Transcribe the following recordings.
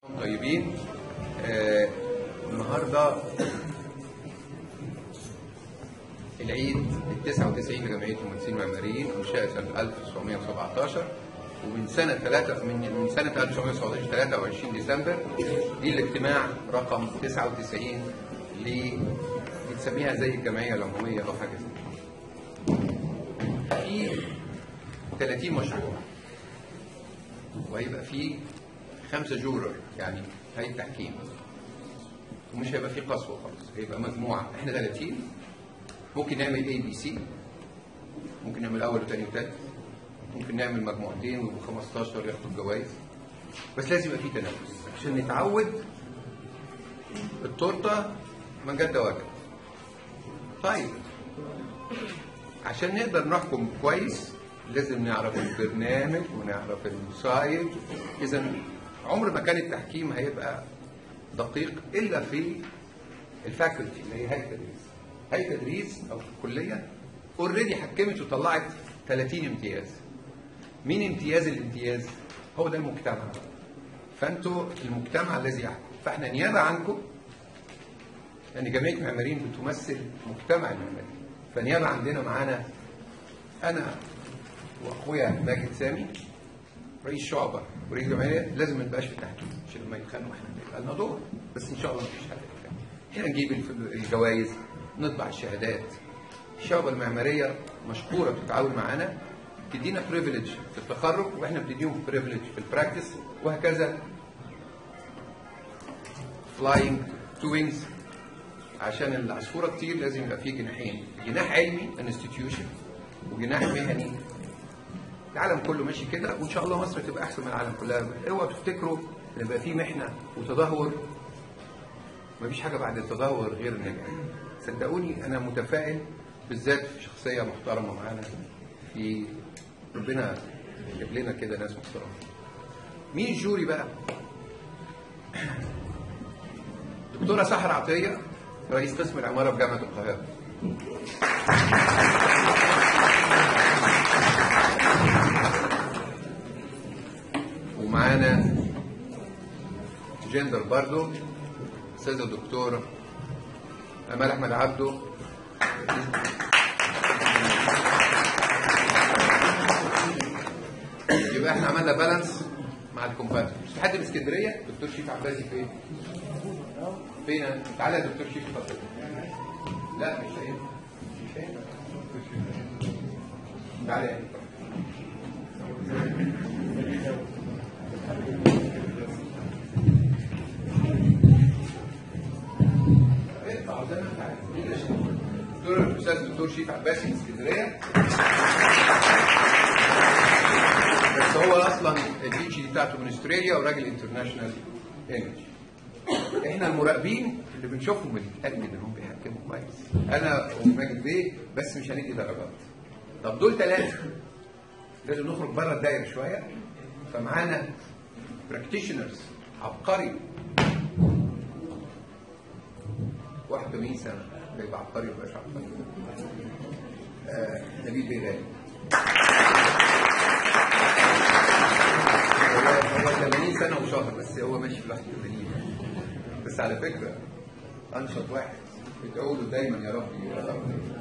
طيبين آه النهارده العيد ال 99 لجمعيه المهندسين المعماريين انشئت سنه 1917 ومن سنه 3 من من سنه 1917 23 ديسمبر دي الاجتماع رقم 99 ل بنسميها زي الجمعيه العموميه او حاجه زي كده. في 30 مشروع وهيبقى في خمسة جورر يعني هيئة تحكيم ومش هيبقى في قسوة خالص هيبقى مجموعة احنا 30 ممكن نعمل اي بي سي ممكن نعمل اول وثاني وثالث ممكن نعمل مجموعتين ويبقوا 15 ياخدوا الجوائز بس لازم يبقى في تنافس عشان نتعود التورته من جد وجد طيب عشان نقدر نحكم كويس لازم نعرف البرنامج ونعرف السايد اذا عمر ما كان التحكيم هيبقى دقيق الا في الفاكولتي اللي هي هيئه تدريس هيئه تدريس او في الكليه اوريدي حكمت وطلعت 30 امتياز مين امتياز الامتياز هو ده المجتمع فانتوا المجتمع الذي يحكم فاحنا نيابه عنكم لان جمعيه المعماريين بتمثل مجتمع المعماريين فنيابه عندنا معانا انا واخويا ماجد سامي رئيس شعبه ورئيس جمعيه لازم ما نبقاش في التحكيم عشان لما يتخانقوا احنا يبقى لنا دور بس ان شاء الله مفيش حاجه كده احنا نجيب الف- الجوائز نطبع الشهادات الشعبه المعماريه مشكوره بتتعاون معانا تدينا بريفليج في التخرج واحنا بنديهم بريفليج في البراكتس وهكذا فلاينج تو وينجز عشان العصفوره تطير لازم يبقى فيه جناحين جناح علمي انستتيوشن وجناح مهني العالم كله ماشي كده وان شاء الله مصر تبقى احسن من العالم كلها اوعوا تفتكروا ان يبقى في محنه وتدهور مفيش حاجه بعد التدهور غير النجاح صدقوني انا متفائل بالذات في شخصيه محترمه معانا في ربنا يجيب لنا كده ناس محترمه مين الجوري بقى دكتوره سحر عطيه رئيس قسم العماره في جامعه القاهره ومعانا جندر برضو استاذه الدكتوره امال احمد عبده يبقى احنا عملنا بالانس مع الكومباتر في حد من اسكندريه دكتور شيف عباسي فين؟ فين؟ تعالى يا دكتور شيف اتفضل لا مش هينفع مش هينفع تعالى يا دكتور. اطلع زي ما انت عايز مين اللي شايف؟ دكتور الاستاذ دكتور شيف عباسي من اسكندريه بس هو اصلا البي جي بتاعته من استراليا وراجل انترناشونال انجلش احنا المراقبين اللي بنشوفهم بنتاكد انهم بيحكموا كويس انا وماجد بيه بس مش هندي درجات طب دول ثلاثه لازم نخرج بره الدايره شويه فمعانا براكتيشنرز عبقري 81 سنه ده يبقى عبقري ويبقاش عبقري آه نبيل بيه غالي هو هو 80 سنه وشهر بس هو ماشي في 81 بس على فكره انشط واحد ادعوا له دايما يا رب يا رب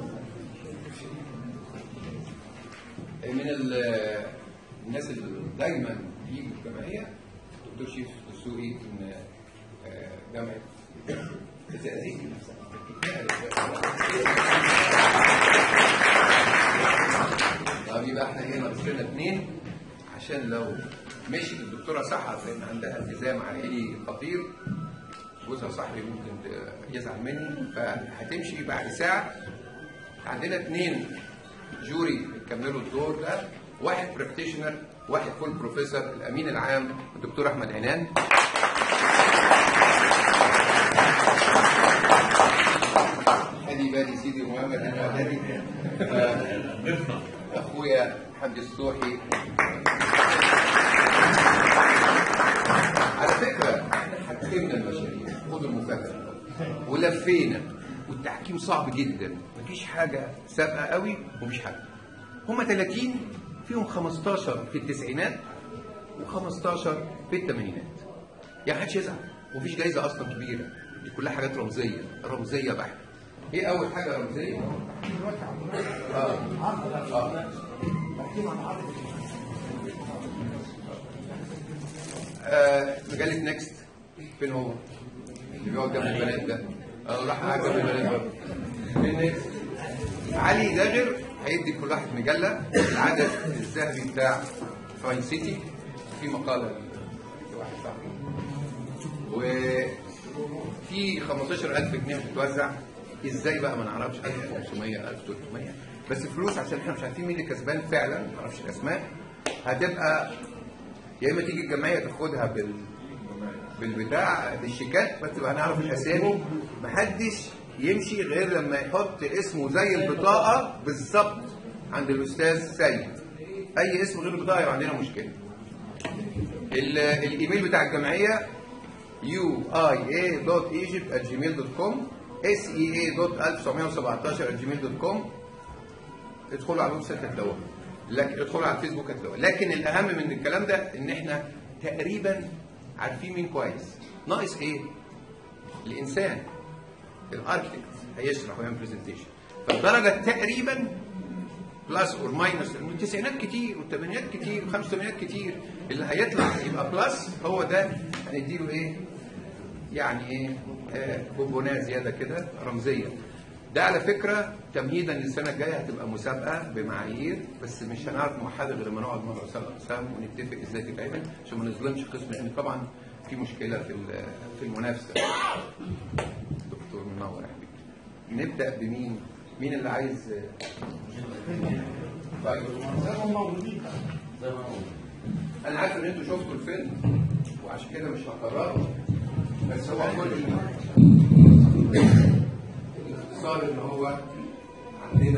من ال- الناس اللي دايما بيجوا الجمعيه دكتور شيف دسوقي من آه، جامعه الزقازيق طب يبقى احنا هنا ناقص لنا اثنين عشان لو مشيت الدكتوره سحر لان عندها التزام عائلي خطير جوزها صاحبي ممكن ت- يزعل مني فهتمشي بعد ساعه عندنا اثنين جوري يكملوا الدور ده واحد براكتيشنر واحد فول بروفيسور الامين العام الدكتور احمد عنان ادي بادي سيدي محمد الغزالي اخويا حمدي الصوحي على فكره احنا حكمنا المشاريع خدوا المفاجاه ولفينا والتحكيم صعب جدا مفيش حاجه سابقه قوي ومفيش حاجه هم 30 فيهم 15 في التسعينات و15 في الثمانينات يعني محدش يزعل ومفيش جايزه اصلا كبيره دي كلها حاجات رمزيه رمزيه بحته ايه اول حاجه رمزيه؟ اه اه آه، مجلة نيكست فين هو؟ اللي بيقعد جنب البنات ده اه راح قاعد جنب البنات برضه فين نيكست؟ علي داغر هيدي كل واحد مجلة العدد الذهبي بتاع فاين سيتي في مقالة لواحد صاحبي وفي 15000 جنيه بتتوزع ازاي بقى ما نعرفش 1500 1300 بس فلوس عشان احنا مش عارفين مين اللي كسبان فعلا ما نعرفش الاسماء هتبقى يا اما تيجي الجمعيه تاخدها بال بالبتاع بالشيكات بس تبقى هنعرف الاسامي محدش يمشي غير لما يحط اسمه زي البطاقه بالظبط عند الاستاذ سيد اي اسم غير البطاقه يبقى عندنا مشكله ال- الايميل بتاع الجمعيه uia.egypt@gmail.com sea.1917@gmail.com ادخلوا على الويب سايت هتلاقوها لكن ادخلوا على الفيسبوك هتلاقوها لكن الاهم من الكلام ده ان احنا تقريبا عارفين مين كويس ناقص ايه الانسان الاركتكت هيشرح ويعمل برزنتيشن فالدرجه تقريبا بلس اور ماينس التسعينات كتير والثمانينات كتير والخمسينات كتير اللي هيطلع يبقى بلس هو ده هنديله ايه يعني ايه آه، بونبونات زياده كده رمزيه ده على فكره تمهيدا للسنه الجايه هتبقى مسابقه بمعايير بس مش هنعرف موحده غير لما نقعد مع رؤساء الاقسام ونتفق ازاي تتعمل عشان ما نظلمش قسم لان طبعا في مشكله في ال- في المنافسه دكتور منور يا حبيبي نبدا بمين؟ مين اللي عايز طيب انا عارف ان انتوا شفتوا الفيلم وعشان كده مش هكرره بس هو كل الاختصار ان هو عندنا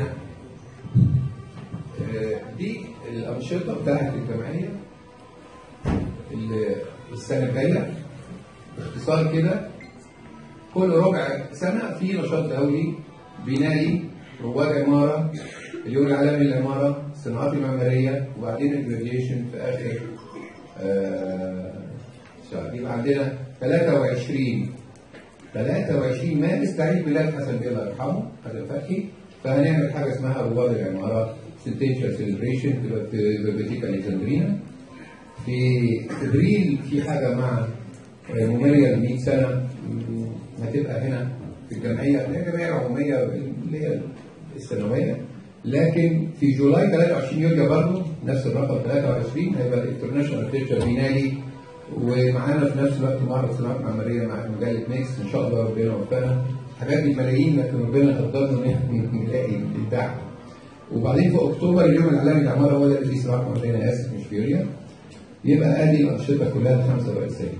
آه، دي الانشطه بتاعت الجمعيه اللي السنه الجايه باختصار كده كل ربع سنه في نشاط دولي بنائي رواد عماره اليوم العالمي للعماره الصناعات المعماريه وبعدين الجراديشن في اخر آه، شهر يبقى عندنا 23 23 مارس تاريخ ميلاد حسن بيه الله يرحمه حسن فتحي فهنعمل حاجه اسمها رواد العمارات سنتيشن سيلبريشن تبقى في بيبليوتيكا الكسندرينا في ابريل في حاجه مع ممارية ل 100 سنه م، هتبقى هنا في الجمعيه اللي هي جمعيه عموميه اللي هي السنويه لكن في جولاي 23 يوليو برضه نفس الرقم 23 هيبقى الانترناشونال اركتشر بينالي ومعانا في نفس الوقت معرض صناعات معماريه مع مجله ميكس ان شاء الله ربنا يوفقنا حاجات دي ملايين لكن ربنا قدرنا ان احنا نلاقي الابداع وبعدين في اكتوبر اليوم العالمي للعماره هو ده اللي فيه صناعات معماريه انا اسف مش فيوريا يبقى ادي الانشطه كلها الخمسه الرئيسيه.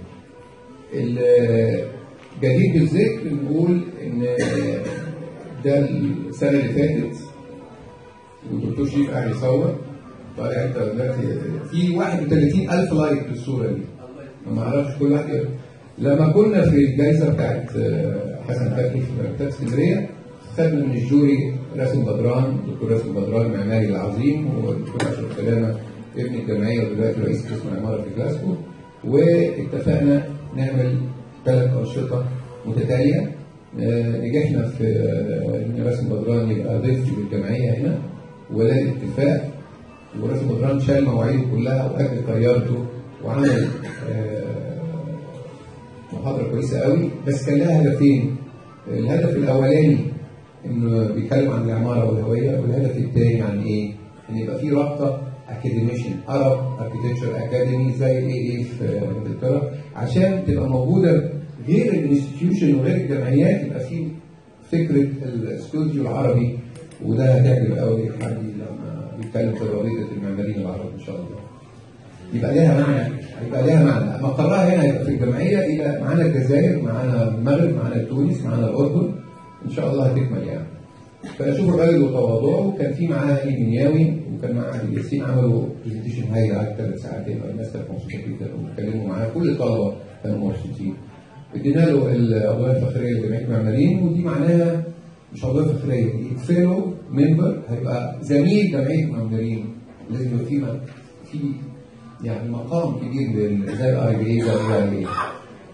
الجديد بالذكر نقول ان ده السنه اللي فاتت والدكتور شريف قاعد يصور طالع انت دلوقتي في 31000 لايك للصوره دي ما اعرفش كل واحد يقرأ. لما كنا في الجائزه بتاعت آه، حسن فتحي في مكتبه اسكندريه خدنا من الجوري راسم بدران دكتور راسم بدران المعماري العظيم والدكتور اشرف سلامه ابن الجمعيه ودلوقتي رئيس قسم العماره في جلاسكو واتفقنا نعمل ثلاث انشطه متتاليه آه، نجحنا في آه، ان راسم بدران يبقى ضيف في الجمعيه هنا وده الاتفاق وراسم بدران شال مواعيده كلها واجل طيارته وعمل آه، محاضره كويسه قوي بس كان لها هدفين الهدف الاولاني انه بيتكلم عن العماره والهويه والهدف الثاني عن ايه؟ ان يبقى في رابطه اكاديميشن ارب اركتكتشر اكاديمي زي الاي اي في انجلترا عشان تبقى موجوده غير الانستتيوشن وغير الجمعيات يبقى في فكره الاستوديو العربي وده هتعجب قوي حد لما بيتكلم في رابطه المعماريين العرب ان شاء الله. يبقى لها معنى يبقى لها معنى مقرها هنا يبقى في الجمعيه الى معانا الجزائر معانا المغرب معانا تونس معانا الاردن ان شاء الله هتكمل يعني فشوفوا الراجل وتواضعه كان في معاه علي بنياوي وكان معاه علي ياسين عملوا برزنتيشن هايل قعدت ثلاث ساعتين الناس كانت مبسوطه جدا واتكلموا معاه كل الطلبه كانوا مبسوطين ادينا له القضايا الفخريه لجمعيه المعماريين ودي معناها مش قضايا فخريه دي فيلو ممبر هيبقى زميل جمعيه المعماريين لازم يبقى في في يعني مقام كبير لل- زي الاي بي اي زي الاي بي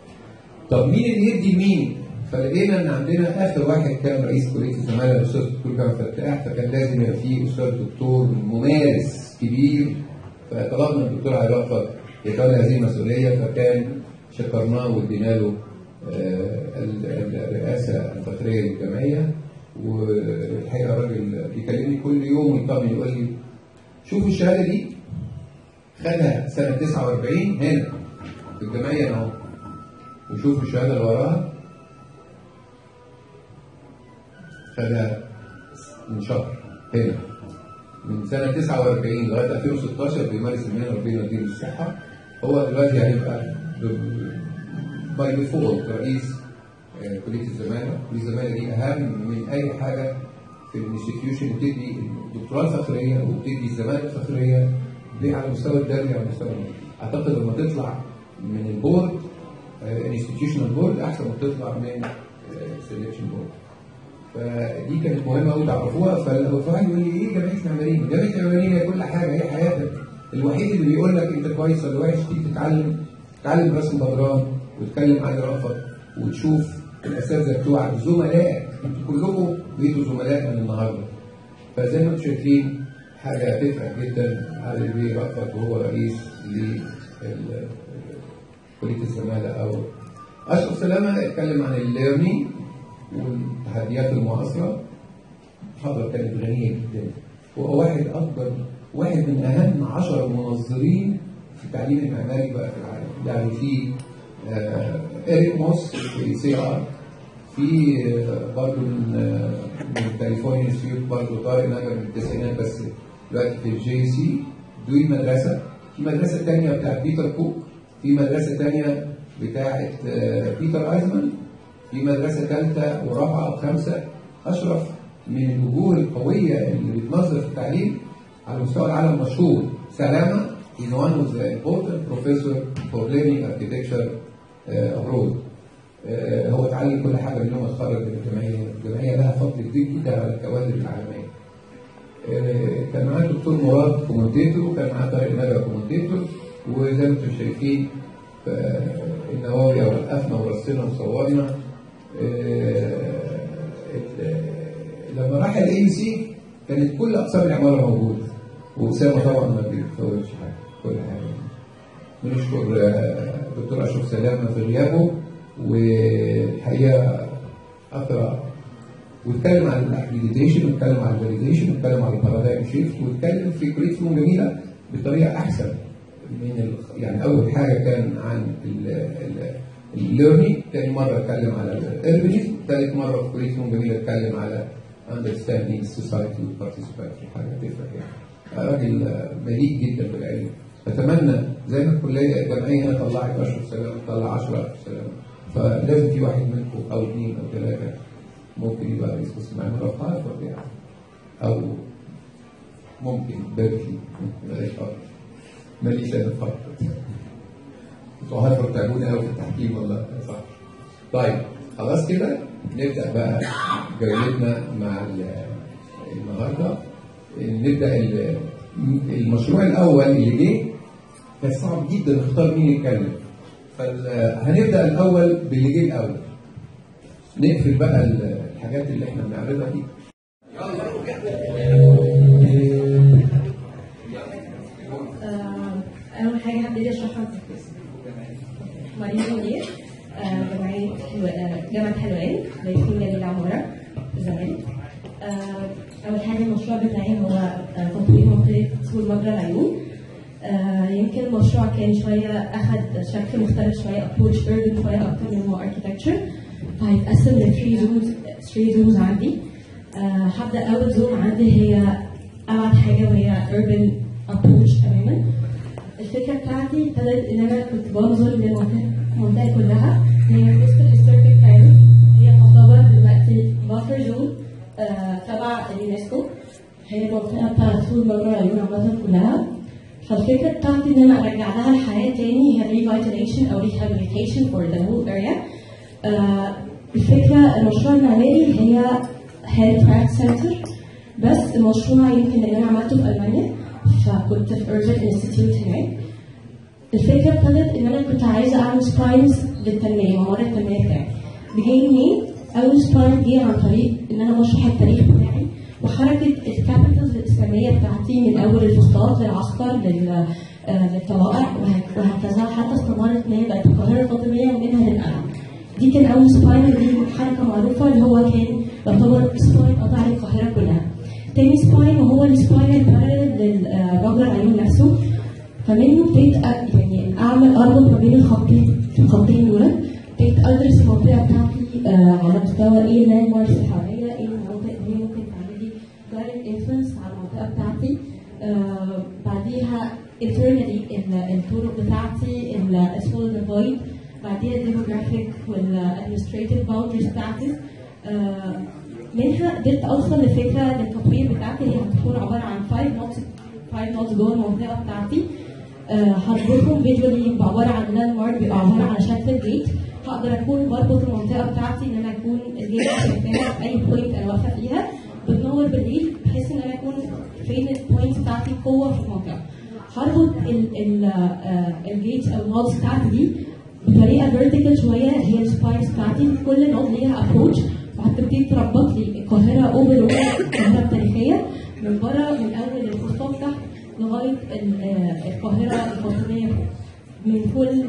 طب مين اللي يدي مين؟ فلقينا ان عندنا اخر واحد كان رئيس كليه الزماله الاستاذ الدكتور جمال فتاح فكان لازم يبقى فيه استاذ دكتور ممارس كبير فطلبنا الدكتور علي رأفت يتولى هذه المسؤوليه فكان شكرناه وادينا له آه، ال- ال- الرئاسه الفخريه للجمعيه والحقيقه الراجل بيكلمني كل يوم ويطمن يقول لي شوفوا الشهاده دي خدها سنه 49 هنا في الجمعيه اهو وشوفوا الشهاده اللي وراها خدها من شهر هنا من سنه 49 لغايه 2016 بيمارس المهنه ربنا يديله الصحه هو دلوقتي هيبقى باي ديفولت رئيس آه، كليه الزماله، كليه الزماله دي اهم من اي حاجه في الانستتيوشن بتدي الدكتوراه الفخريه وبتدي الزماله الفخريه دي على مستوى الدولي على مستوى المنطقي. اعتقد لما تطلع من البورد انستتيوشنال بورد احسن ما تطلع من سelection بورد. فدي كانت مهمه قوي تعرفوها فالواحد يقول لي ايه جمعيه المعماريين؟ جمعيه المعماريين هي كل حاجه هي حياتك الوحيد اللي بيقول لك انت كويس ولا وحش تيجي تتعلم تتعلم رسم بدران وتتكلم علي رأفت وتشوف الاساتذه بتوعك زملائك انتوا كلكم بقيتوا زملاء من النهارده فزي ما انتم شايفين حاجه تفرح جدا علي بيه رأفت وهو رئيس ل كليه الزماله او اشرف سلامه اتكلم عن الليرنينج والتحديات المعاصره محاضره كانت غنيه جدا هو واحد اكبر واحد من اهم عشر منظرين في التعليم المعماري بقى في العالم يعني في آه اريك موس في سي ار في آه برضه من آه من كاليفورنيا انستيتيوت برضه طارق نجا من التسعينات بس دلوقتي في الجي سي دي مدرسه في مدرسه ثانيه بتاعت بيتر كوك في مدرسه ثانيه بتاعت آه بيتر ايزمان في مدرسه ثالثه ورابعه وخمسه اشرف من الوجوه القويه اللي بتنظر في التعليم على مستوى العالم مشهور سلامه is one of the important professor for learning architecture uh, abroad. Uh, هو اتعلم كل حاجه من يوم ما اتخرج من الجمعيه، الجمعيه لها فضل كبير جدا على الكوادر العالميه. uh, كان معاه الدكتور مراد كومنتيتور وكان معاه طارق نجا كومنتيتور وزي ما انتم شايفين النواوي وقفنا ورصينا وصورنا لما راح الاي سي كانت كل اقسام العماره موجوده واسامه طبعا ما بيتفوتش حاجه كل حاجه بنشكر دكتور اشرف سلامه في غيابه والحقيقه اثر واتكلم عن الاكريديتيشن واتكلم عن الفاليديشن واتكلم عن البارادايم شيفت واتكلم في كريت فنون جميله بطريقه احسن من ال... يعني اول حاجه كان عن الليرنينج ثاني مره اتكلم على الاربنيزم ثالث مره في كريت فنون جميله اتكلم على understanding society والparticipatory حاجه تفرق يعني راجل مليء جدا بالعلم اتمنى زي ما الكليه الجامعيه هنا طلعت 10 سلام تطلع 10 سلام فلازم في واحد منكم او اثنين او ثلاثه ممكن يبقى رئيس قسم معماري او هارفارد يعني او ممكن بيركلي بلاش هارفارد ماليش انا في هارفارد بتوع هارفارد تعبوني قوي في التحكيم والله صح طيب خلاص كده نبدا بقى جولتنا مع النهارده نبدا المشروع الاول اللي جه كان صعب جدا نختار مين يتكلم فهنبدا الاول باللي جه الاول نقفل بقى الحاجات اللي احنا بنعرضها دي اول حاجه هبتدي اشرحها مريم منير جمعيه جامعه حلوان رئيس مجال العماره الزمالك اول حاجه المشروع بتاعي هو تطوير منطقه سوق مجرى العيون يمكن المشروع كان شويه اخذ شكل مختلف شويه ابروتش urban شويه اكتر من هو اركتكتشر فهيتقسم ل 3 زونز 3 زونز عندي هبدا اول زون عندي هي ابعد حاجه وهي urban approach تماما الفكره بتاعتي ابتدت ان انا كنت بنظر للمنطقه المنطقه كلها هي وسط الهيستوريك بلان هي تعتبر دلوقتي بافر زون تبع اليونسكو هي المنطقه بتاعت سور مجرى العيون عامه كلها فالفكره بتاعتي ان انا ارجع لها الحياه تاني هي revitalization او rehabilitation for the whole area آه الفكره المشروع المعماري هي health practice center بس المشروع يمكن اللي انا عملته في المانيا فكنت في urban institute هناك الفكره ابتدت ان انا كنت عايزه اعمل سباينز للتنميه ممر التنميه بتاعي ده جاي منين؟ اول سباين جه عن طريق ان انا بشرح التاريخ بتاعي وحركه الكابيتالز الاسلاميه بتاعتي من اول الفسطاط للعسكر لل آه، للطوائع وه- وهكذا حتى استمرت ان هي بقت القاهره الفاطميه ومنها للقلعه. دي كان اول سباين ودي حركه معروفه اللي هو كان يعتبر سباين قطع القاهره كلها. تاني سباين وهو السباين البارل للرجل العيون نفسه فمنه ابتديت أ- يعني اعمل اربط ما بين الخطين الخطين دول ابتديت ادرس المنطقه بتاعتي آه، على مستوى ايه اللاند ماركس اللي حواليا ايه المناطق اللي هي ممكن تعمل لي دايركت انفلونس على المنطقه بتاعتي آه، بعديها internally ال- الطرق بتاعتي الاسفل ديفايد بعديها الديموغرافيك والادمنستريتيف باوندريز بتاعتي آه، منها قدرت اوصل لفكره ان التطوير بتاعتي هي هتكون عباره عن 5 نوتس 5 نوتس جوه المنطقه بتاعتي آه، هربطهم فيجوالي يبقى عباره عن لاند مارك بيبقى عباره عن شكل جيت هقدر اكون بربط المنطقه بتاعتي ان انا اكون الجيت شايفاها في اي بوينت انا واقفه فيها بتنور بالليل بحيث ان انا اكون فين البوينتس بتاعتي قوه في المنطقه هربط ال- ال- آه، الجيتس او النودز بتاعتي دي بطريقه فيرتيكال شويه هي السبايس بتاعتي كل نود ليها ابروتش وهتبتدي تربط لي القاهره اوفر القاهره التاريخيه من بره من اول الفسطاط تحت لغايه ال- آه، القاهره الفاطميه فوق. من كل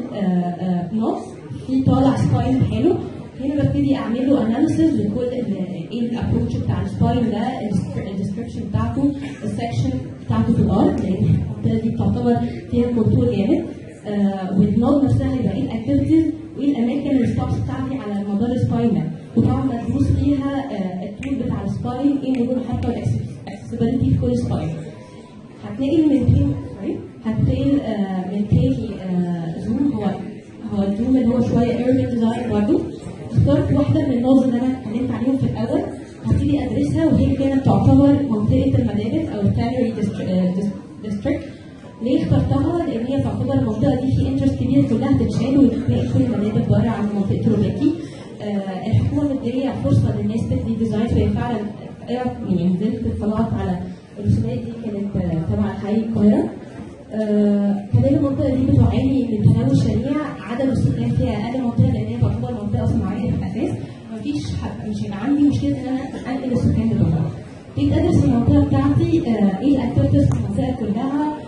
نص في طالع سباين حلو هنا ببتدي اعمل له اناليسيز لكل ال- ايه الابروتش بتاع السباين ده الديسكربشن بتاعته السكشن بتاعته في الارض لان المنطقه دي بتعتبر فيها كونتور جامد آه والنود نفسها هيبقى ايه الاكتيفيتيز وايه الاماكن الستوبس بتاعتي على مدار السباين ده وطبعا مدروس فيها آه الطول بتاع السباين ايه نقول حتى الاكسسبيلتي في كل سباين هتلاقي من تاني سوري هتلاقي آه، من تاني آه، زوم هو هو الزوم اللي هو شويه ايرلي ديزاين برضه اخترت واحده من النوز اللي انا اتكلمت عليهم في الاول هبتدي ادرسها وهي كانت تعتبر منطقه المدارس او التانري ديستريكت ليه اخترتها؟ لان هي تعتبر المنطقه دي في انترست كبير كلها تتشال وتلاقي كل المدارس بره عن منطقه روبيكي آه، الحكومه مديه فرصه للناس تبني ديزاين فهي فعلا يعني نزلت اطلعت على الرسومات دي كانت آه، تبع حي القاهره آه، كمان المنطقه دي بتعاني من تلوث شنيع عدد السكان فيها اقل منطقه لان هي تعتبر منطقه صناعيه في الاساس مفيش ح- مش هيبقى عندي مشكله ان انا انقل السكان بتوعها ابتديت ادرس المنطقه بتاعتي آه، ايه الاكتيفيتيز في المنطقه كلها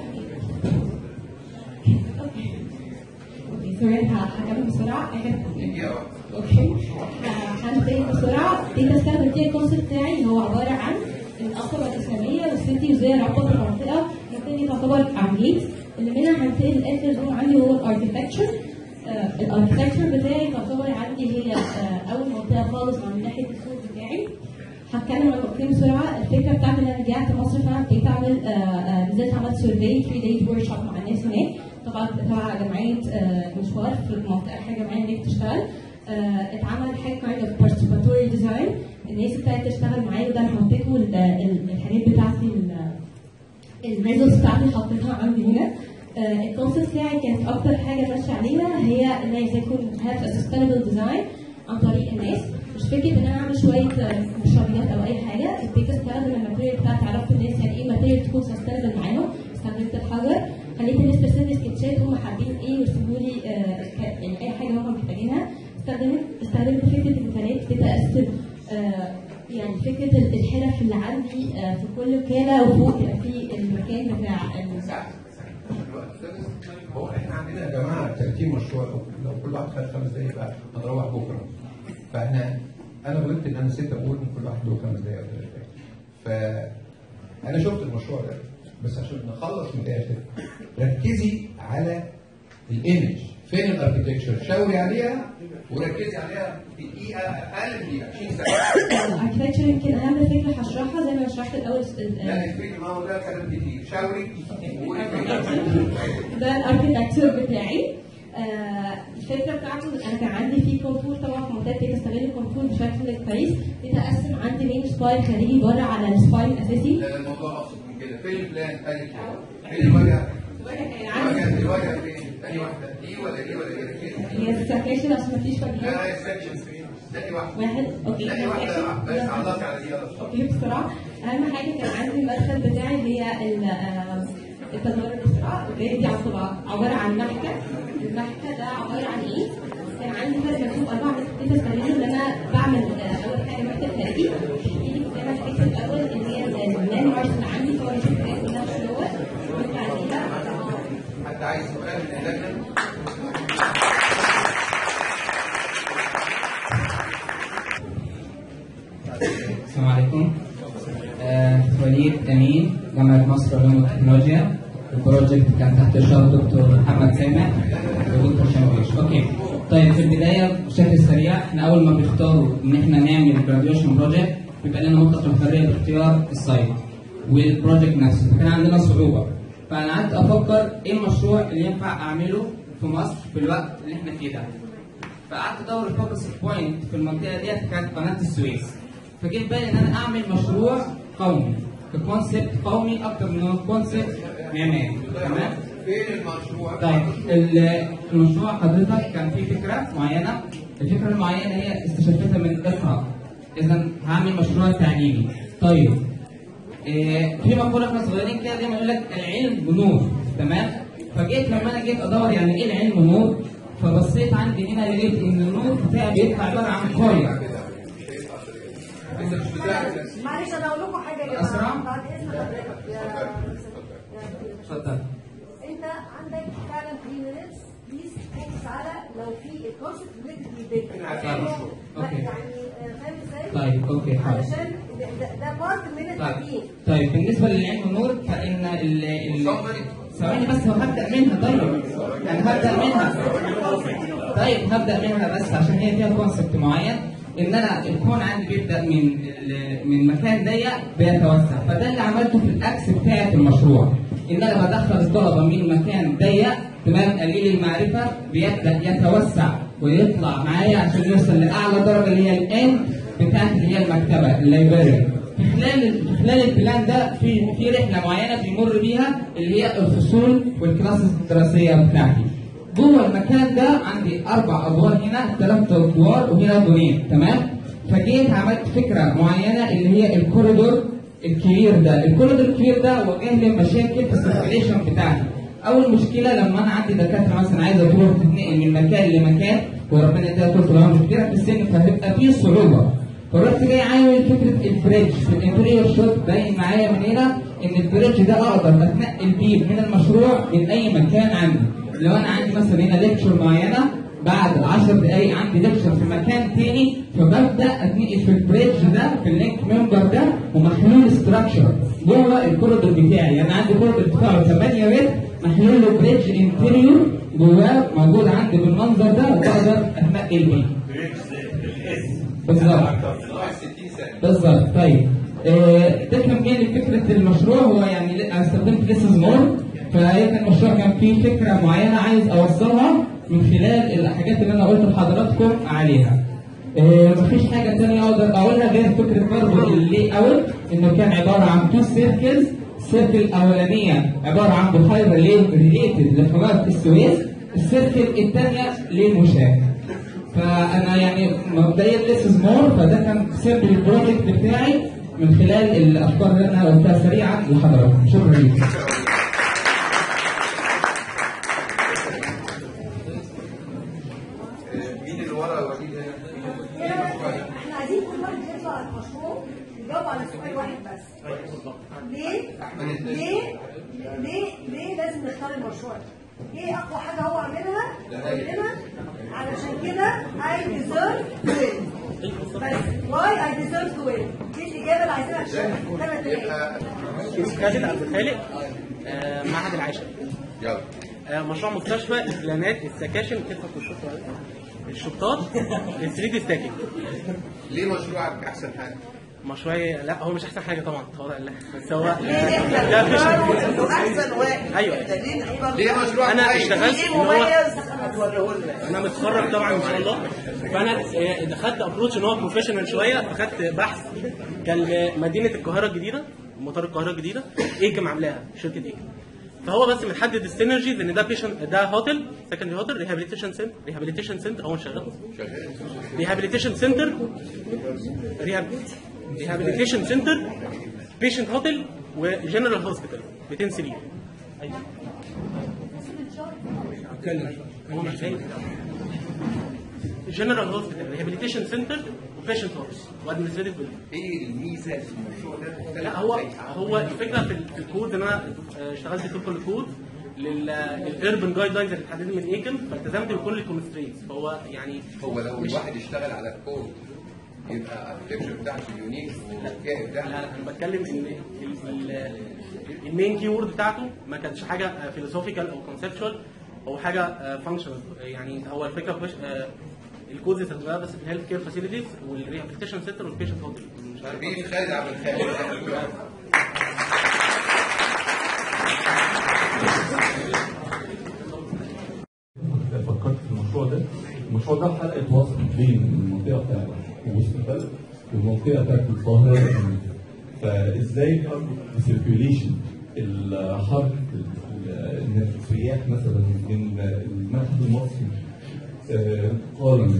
اوكي سوري أنا هكمل بسرعه آخر- دقيقة واحدة. اوكي هنبتدي بسرعه ابتديت استخدم فيها الكونسيبت بتاعي اللي هو عباره عن الاثر الاسلاميه والسيتي وازاي اربط المنطقه المنطقه دي تعتبر عمليات اللي منها هنتقل لاخر زون عندي هو الاركتكتشر الاركتكتشر بتاعي تعتبر عندي هي آه، اول منطقه خالص من ناحيه السوق بتاعي هتكلم عن نقطتين بسرعه الفكره بتاعتي ان انا رجعت مصر فعلا ابتديت اعمل آه، آه، نزلت عملت سيرفي 3 دايز ورك شوب مع الناس هناك طبعا تبع جمعيه آه، مشوار في المنطقه حاجه جمعيه هناك تشتغل آه، اتعمل حاجه كايند اوف بارتيسيباتوري ديزاين الناس ابتدت تشتغل معايا وده انا حطيته ال- ال- الحاجات بتاعتي ال- الريزلتس بتاعتي حطيتها عندي هنا الكونسيبت بتاعي كانت اكتر حاجه ماشيه عليها هي ان هي ازاي يكون هاف سستينبل ديزاين عن طريق الناس مش فكره ان انا اعمل شويه آه، مشروعات او اي حاجه ابتديت استخدم الماتيريال بتاعتي عرفت الناس يعني ايه ماتيريال تكون سستينبل معاهم استخدمت الحجر خليت الناس ترسم لي سكتشات هم حابين ايه ويرسموا لي آه، ك- يعني اي حاجه هم محتاجينها استخدمت استخدمت فكره الامكانيات ابتديت اقسم آه، يعني فكره الحرف اللي عندي آه، في كل وكاله وفوق يبقى في المكان بتاع ال- ساعة. الوقت خلص. هو احنا عندنا يا جماعه 30 مشروع لو كل واحد خد خمس دقايق بقى هنروح بكره فاحنا انا غلطت ان انا نسيت اقول ان كل واحد له خمس دقايق ولا ثلاث دقايق فانا شفت المشروع ده بس عشان نخلص من الاخر ركزي على الايمج فين الاركتكتشر شاوري عليها وركزي عليها دقيقه اقل من دقيقه 20 ثانيه الاركتكتشر يمكن اهم فكره هشرحها زي ما شرحت الاول ال- لا الفكره ما هو ده كلام كتير شاوري وقولي ده الاركتكتشر بتاعي آه، الفكره بتاعته انا كان عندي في كونتور طبعا في منطقه كده استغل الكونتور بشكل كويس ابتديت اقسم عندي مين سباين خارجي بره على السباين الاساسي لا الموضوع ابسط من كده فين البلان قال فين الوجه كان عندي الوجه الوجه فين ثاني واحده دي ولا دي ولا دي فين هي السكاشن عشان مفيش لا وجهات لا السكشن فين ثاني واحده واحد اوكي ثاني واحده بس علقي على دي يلا اوكي بسرعه اهم حاجه كان عندي المدخل بتاعي اللي هي ال- آه، التدوير بسرعه اوكي دي عباره عباره عن محكه المحكه ده عباره عن ايه؟ كان عندي فرق مكتوب 4 متر فاهمين ان انا بعمل آه، اول حاجه بكتب ترتيب يجي قدامك الفكره الاول اللي هي المان مارس اللي عندي فهو بشوف الحاجات كلها في الاول وبعديها حد عايز سؤال من اللجنه؟ السلام عليكم آه، وليد امين جامعه مصر علوم والتكنولوجيا البروجكت كان تحت اشراف دكتور محمد سامح ودكتور شنويش اوكي طيب في البدايه بشكل سريع احنا اول ما بيختاروا ان احنا نعمل جراديويشن بروجكت بيبقى لنا مطلق الحريه باختيار السايت والبروجكت نفسه فكان عندنا صعوبه فانا قعدت افكر ايه المشروع اللي ينفع اعمله في مصر في الوقت اللي احنا فيه ده فقعدت ادور الفوكس بوينت في المنطقه ديت كانت قناه السويس فجه في بالي ان انا اعمل مشروع قومي ككونسبت قومي اكتر من كونسبت معماري تمام فين المشروع؟ طيب ال- المشروع حضرتك كان فيه فكره معينه الفكره المعينه هي استشفتها من اقرا اذا هعمل مشروع تعليمي طيب إيه في مقوله احنا صغيرين كده دايما يقول لك العلم نور تمام فجيت لما انا جيت ادور يعني ايه العلم نور فبصيت عندي هنا لقيت ان النور بتاعي بيطلع عباره عن قريه انت مش بتاعك معلش انا اقول لكم حاجه يا جماعه أسرع؟ بعد اذن حضرتك يا اتفضل انت عندك فعلا 3 minutes بليز فوكس على لو في الكونسبت ريليتد للبيت احنا عارفين المشروع. أوكي. يعني آه، فاهم ازاي؟ طيب اوكي حاضر علشان ده, ده, ده بارت من طيب التمرين طيب بالنسبه للعلم والنور فان ال ال ثواني بس هو هبدا منها طيب يعني هبدا منها طيب هبدا منها بس عشان هي فيها كونسبت معين ان انا الكون عندي بيبدا من ال- من مكان ضيق بيتوسع فده اللي عملته في الاكس بتاعه المشروع ان انا بدخل الطلبه من مكان ضيق تمام قليل المعرفه بيبدا يتوسع ويطلع معايا عشان يوصل لاعلى درجه اللي هي الان بتاعت اللي هي المكتبه اللايبراري في خلال في خلال البلان ده في في رحله معينه بيمر بيها اللي هي الفصول والكلاسز الدراسيه بتاعتي. جوه المكان ده عندي اربع ادوار هنا ثلاث ادوار وهنا دورين تمام؟ فجيت عملت فكره معينه اللي هي الكوريدور الكبير ده، الكوريدور الكبير ده واجه لي مشاكل في السيركيليشن بتاعتي. اول مشكله لما انا عندي دكاتره مثلا عايزه تروح تتنقل من مكان لمكان وربنا يديها طول العمر كبيره في السن فهتبقى في صعوبه فرحت جاي عامل فكره البريدج في الانتريور شوت باين معايا من هنا ان البريدج ده اقدر اتنقل بيه من المشروع من اي مكان عندي لو انا عندي مثلا هنا ليكتشر معينه بعد 10 دقائق عندي ليكتشر في مكان تاني فببدا اتنقل في البريدج ده في اللينك ممبر ده ومحلول ستراكشر جوه الكوريدور بتاعي يعني عندي كوريدور بتاعه 8 متر محلول له بريدج انتريور جواه موجود عندي بالمنظر ده وبقدر اتنقل بيه بالظبط 60 سنه بالظبط طيب آه، ده كان جالي فكره المشروع هو يعني ل- انا استخدمت ليسز مور فهي كان المشروع كان فيه فكره معينه عايز اوصلها من خلال الحاجات اللي انا قلت لحضراتكم عليها. آه، مفيش حاجه ثانيه اقدر اقولها غير فكره برضه اللي اوت انه كان عباره عن تو سيركلز السيركل الاولانيه عباره عن بحيره ريليتد لقناه السويس السيركل الثانيه للمشاة فانا يعني مبدئيا لسه مور فده كان سيمبل البروجكت بتاعي من خلال الافكار اللي انا قلتها سريعا لحضراتكم شكرا لكم مين اللي ورا وليد هنا؟ احنا عايزين كل واحد يطلع المشروع يجاوب على سؤال واحد بس ليه؟ ليه؟ ليه ليه لازم نختار المشروع ده؟ ايه اقوى حاجه هو عاملها؟ قلنا علشان كده I deserve to win بس why I deserve to win دي الاجابه اللي عايزينها عشان ثلاث دقايق يبقى خالد عبد الخالق آه، معهد العاشر يلا آه، مشروع مستشفى البلانات السكاشن كيف الشطات الشطات ال 3 دي ستاكينج ليه مشروعك احسن حاجه؟ مشروعي لا هو مش احسن حاجه طبعا تواضع الله بس هو ليه احنا ده بنختاره فيشن انه احسن واحد أيوة. ليه نختار ليه مشروعك انا كويس؟ اشتغلت ايه ان هو مميز هتوريه لنا انا متخرج طبعا ان شاء الله فانا آه، دخلت ابروتش ان هو بروفيشنال شويه فخدت بحث كان مدينه القاهره الجديده مطار القاهره الجديده ايكم عاملاها شركه ايكم فهو بس محدد السينرجيز ان ده بيشن ده هوتل سكندري هوتل ريهابيليتيشن سنتر ريهابيليتيشن سنتر اهو شغال شغال ريهابيليتيشن سنتر ريهابيليتيشن سنتر بيشنت هوتل وجنرال هوسبيتال 200 سرير ايوه هو مش باين جنرال هوسبيتال ريهابيليتيشن سنتر وبيشنت هوبس وادمنستريتيف بيلدينج ايه الميزه في المشروع ده لا هو هو الفكره في, في الكود ان انا آه، اشتغلت طبق الكود للاربن جايد لاينز اللي اتحددت من ايكن فالتزمت بكل الكونسترينتس فهو يعني هو لو مش- الواحد اشتغل على الكود يبقى الاركتشر بتاعته يونيك والجاي لا بتاعته لا انا بتكلم ان ال- ال- المين كي وورد بتاعته ما كانتش حاجه فيلوسوفيكال او كونسبشوال هو حاجه فانكشنال يعني هو الفكره في الكود استخدمناها بس في الهيلث كير فاسيلتيز والريهابيليتيشن سنتر والبيشنت هوتل مش عارف بيه خالد عبد الخالق فكرت في المشروع ده المشروع ده حلقه وصل بين المنطقه بتاعت وسط البلد والمنطقه بتاعت القاهره فازاي اربط السيركيوليشن الحركه ال- السياح مثلا من المتحف المصري آه، قارن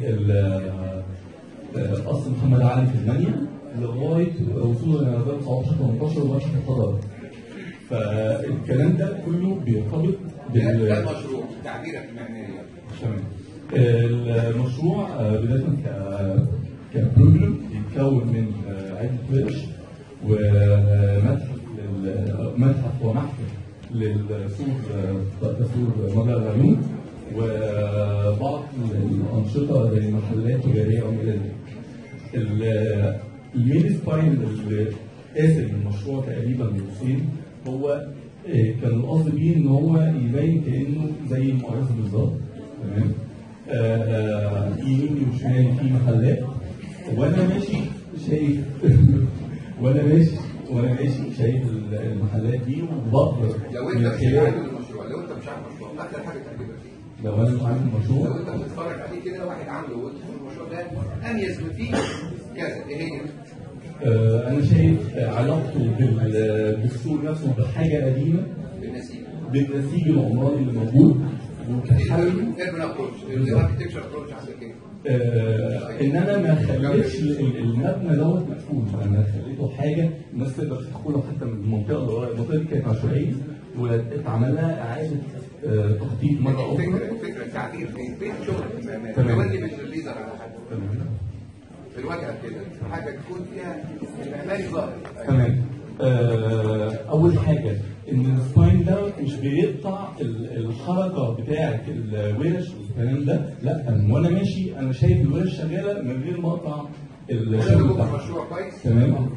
بقصر محمد علي في المانيا لغايه وصولا الى درجه 17 18 ومتحف الحضاره فالكلام ده كله بيرتبط ده بال ده المشروع تعبيرك المعماري تمام المشروع آه، بداية ك كبروجرام بيتكون من آه، عدة ورش ومتحف لل- متحف ومحفل للسور آه، سور مجرى العيون وبعض الأنشطة زي محلات تجارية وما إلى ذلك. ال- المين سباين اللي قاسم المشروع تقريبا نصين هو آه، كان القصد بيه ان هو يبين كانه زي المعرض بالظبط تمام آه، آه، يميني وشمالي في محلات وانا ماشي شايف وانا ماشي وانا ماشي شايف المحلات دي وبقدر لو من انت مش خلال- عارف المشروع لو انت مش عارف المشروع اكتر حاجه تعجبك فيه لو انا مش عارف المشروع لو انت بتتفرج عليه كده واحد عامله وانت في المشروع ده اميز ما فيه كذا ايه هي؟ آه، انا شايف علاقته بال- بالسوق نفسه بحاجه قديمه بالنسيج بالنسيج العمراني اللي موجود وكحل ايربن ابروتش الاركتكشر ابروتش عندك ايه؟ آه ان انا ما خليتش ال- المبنى دوت مقفول انا خليته حاجه الناس تقدر تدخله حتى من المنطقه اللي ورايا المنطقه دي كانت عشوائيه واتعمل لها اعاده آه تخطيط مره اخرى الفكره الفكره التعبير فين؟ فين شغل المعماري؟ تمام. تودي مش الليزر على حاجه تمام في الواجهه كده حاجه تكون فيها المعماري ظاهر تمام آه، اول حاجه ان السباين ده مش بيقطع ال- الحركه بتاعه الورش والكلام ده لا وانا ماشي انا شايف الورش شغاله من غير ما اقطع الشغل شغل بتاعها مشروع كويس تمام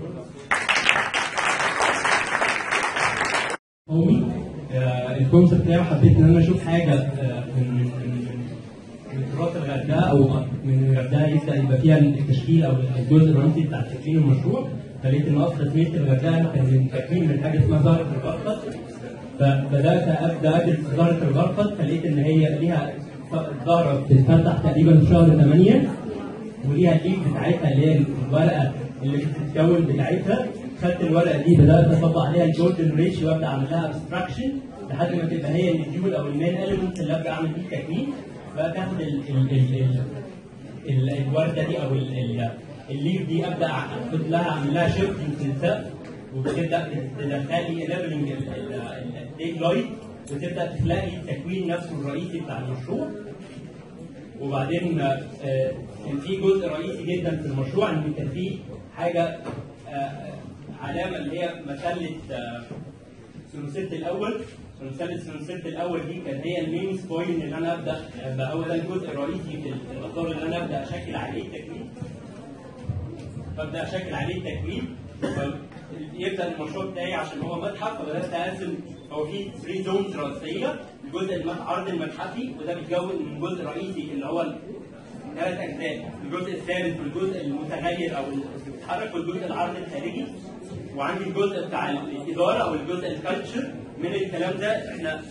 قومي آه، الكونسيبت بتاعي حبيت ان انا اشوف حاجه آه، من من من من تراث الغردقه او من الغردقه يبدا يبقى فيها التشكيل او الجزء الرئيسي بتاع تكوين المشروع فلقيت ان اصل تسميه الغردقه كان من تكوين من حاجه اسمها زهره الغرفه فبدات ابدا ادرس زهره الغرفه فلقيت ان هي ليها زهره بتتفتح تقريبا في شهر 8 وليها الليد بتاعتها اللي هي الورقه اللي بتتكون بتاعتها خدت الورقه دي بدات اطبق عليها الجولدن ريشيو وابدا اعمل لها ابستراكشن لحد ما تبقى هي الديول او المين اليمنت اللي ابدا اعمل فيه تكوين فتاخد ال ال ال ال ال الورده دي او ال- ال- الليف دي ابدا اخد لها اعمل لها شيفتنج في السقف وبتبدا تدخلي ليفلنج الديك لايت وتبدا تخلقي التكوين نفسه الرئيسي بتاع المشروع وبعدين آه، كان في جزء رئيسي جدا في المشروع ان كان في حاجه آه، علامه اللي هي مسله آه، ثلاثيه الاول مثلث ثلاثيه الاول دي كان هي المين بوينت ان انا ابدا يبقى هو ده الجزء الرئيسي في الاثار اللي انا ابدا اشكل عليه التكوين ببدا اشكل عليه التكوين يبدا المشروع بتاعي عشان هو متحف فبدات اقسم هو في 3 زونز رئيسيه الجزء المت- عرض المتحفي وده بيتكون من جزء رئيسي اللي هو ثلاث اجزاء الجزء الثالث والجزء المتغير او اللي بيتحرك والجزء العرض الخارجي وعندي الجزء بتاع الاداره او الجزء الكالتشر من الكلام ده احنا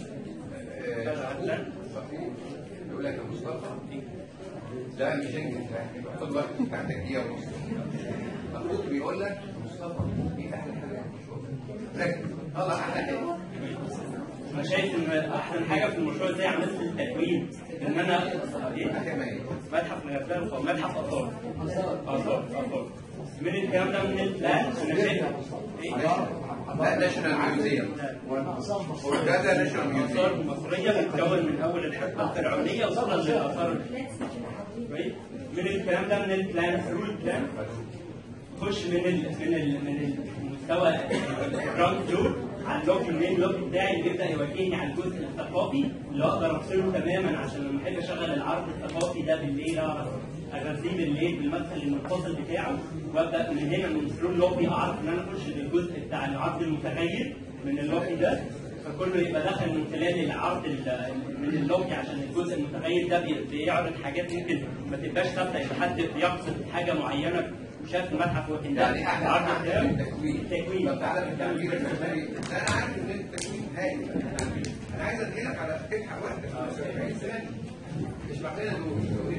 يقول لك يا مصطفى لا مش انجز خد بالك انت عندك دقيقه ونص اخوك بيقول لك يا مصطفى ايه احلى حاجه في المشروع ركز طلع احلى حاجه انا شايف ان احسن حاجه في المشروع ازاي عملت التكوين ان انا ايه حاجه ما هي متحف من الافلام او متحف اثار اثار اثار من الكلام ده من البلان انا شايف ايه لا ناشونال ميوزيوم ده ده ناشونال الاثار ميوزيوم المصريه بتتكون من اول الحقبه الفرعونيه وصولا للاثار كويس من الكلام ده من البلان ثرو البلان خش من ال من ال من المستوى الجراوند فلور على اللوك المين لوك بتاعي بيبدا يوجهني على الجزء الثقافي اللي اقدر افصله تماما عشان لما احب اشغل العرض الثقافي ده بالليل اعرف اغذيه بالليل بالمدخل المنفصل بتاعه وابدا من هنا من ثرو اللوبي اعرف ان انا اخش للجزء بتاع العرض المتغير من اللوبي ده فكله يبقى دخل من خلال العرض ال- من اللوبي عشان الجزء المتغير ده بي- بيعرض حاجات ممكن ما تبقاش ثابته يبقى حد بيقصد حاجه معينه وشاف المتحف وكان ده يعني احنا العرض بتاعه التكوين التكوين طب تعالى بالتعبير الفني انا عارف ان التكوين هايل انا عايز اديلك على فتحه واحده 75 سنه اشرح لنا دول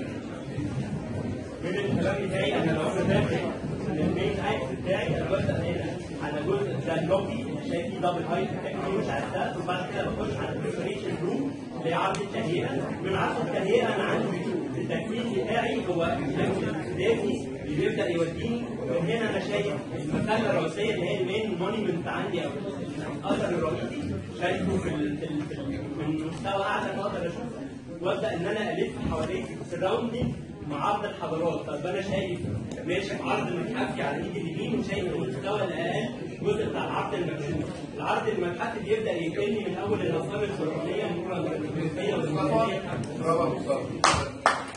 من الكلام بتاعي انا لو انا داخل من المين اكس بتاعي انا ببدا هنا على جزء ده اللوبي اللي شايف فيه دبل هايت مش على السقف وبعد كده بخش على البريبريشن روم اللي هي عرض التهيئه من عرض التهيئه انا عندي التكوين بتاعي هو الشكل الذاتي اللي بيبدا يوديني من هنا انا شايف المساله الرئيسيه اللي هي المين مونيمنت عندي او الاثر الرئيسي شايفه في ال- في ال- في ال- من مستوى اعلى ما اقدر اشوفه وابدا ان انا الف حوالين سراوندنج مع عرض الحضارات طب انا شايف ماشي في عرض متحفي على ايدي اليمين وشايف المستوى الاقل الجزء بتاع العرض المكشوف العرض المتحفي بيبدا ينقلني من اول الاثار الفرعونيه المره الفرنسيه والاسلاميه برافو مصطفى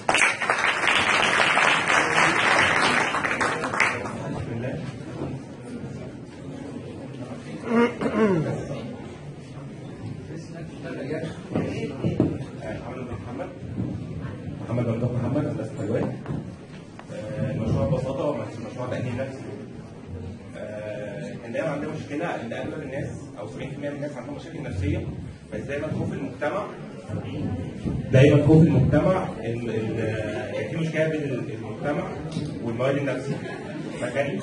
محمد محمد محمد ممدوح محمد هندسه حلوان آه، المشروع ببساطه مش مشروع تأهيل نفسي آه، كان دايما عندنا مشكله ان اغلب الناس او 70% من الناس عندهم مشاكل نفسيه بس دايما خوف المجتمع دايما خوف المجتمع ان ان آه، يعني في مشكله بين المجتمع والمواد النفسي فكان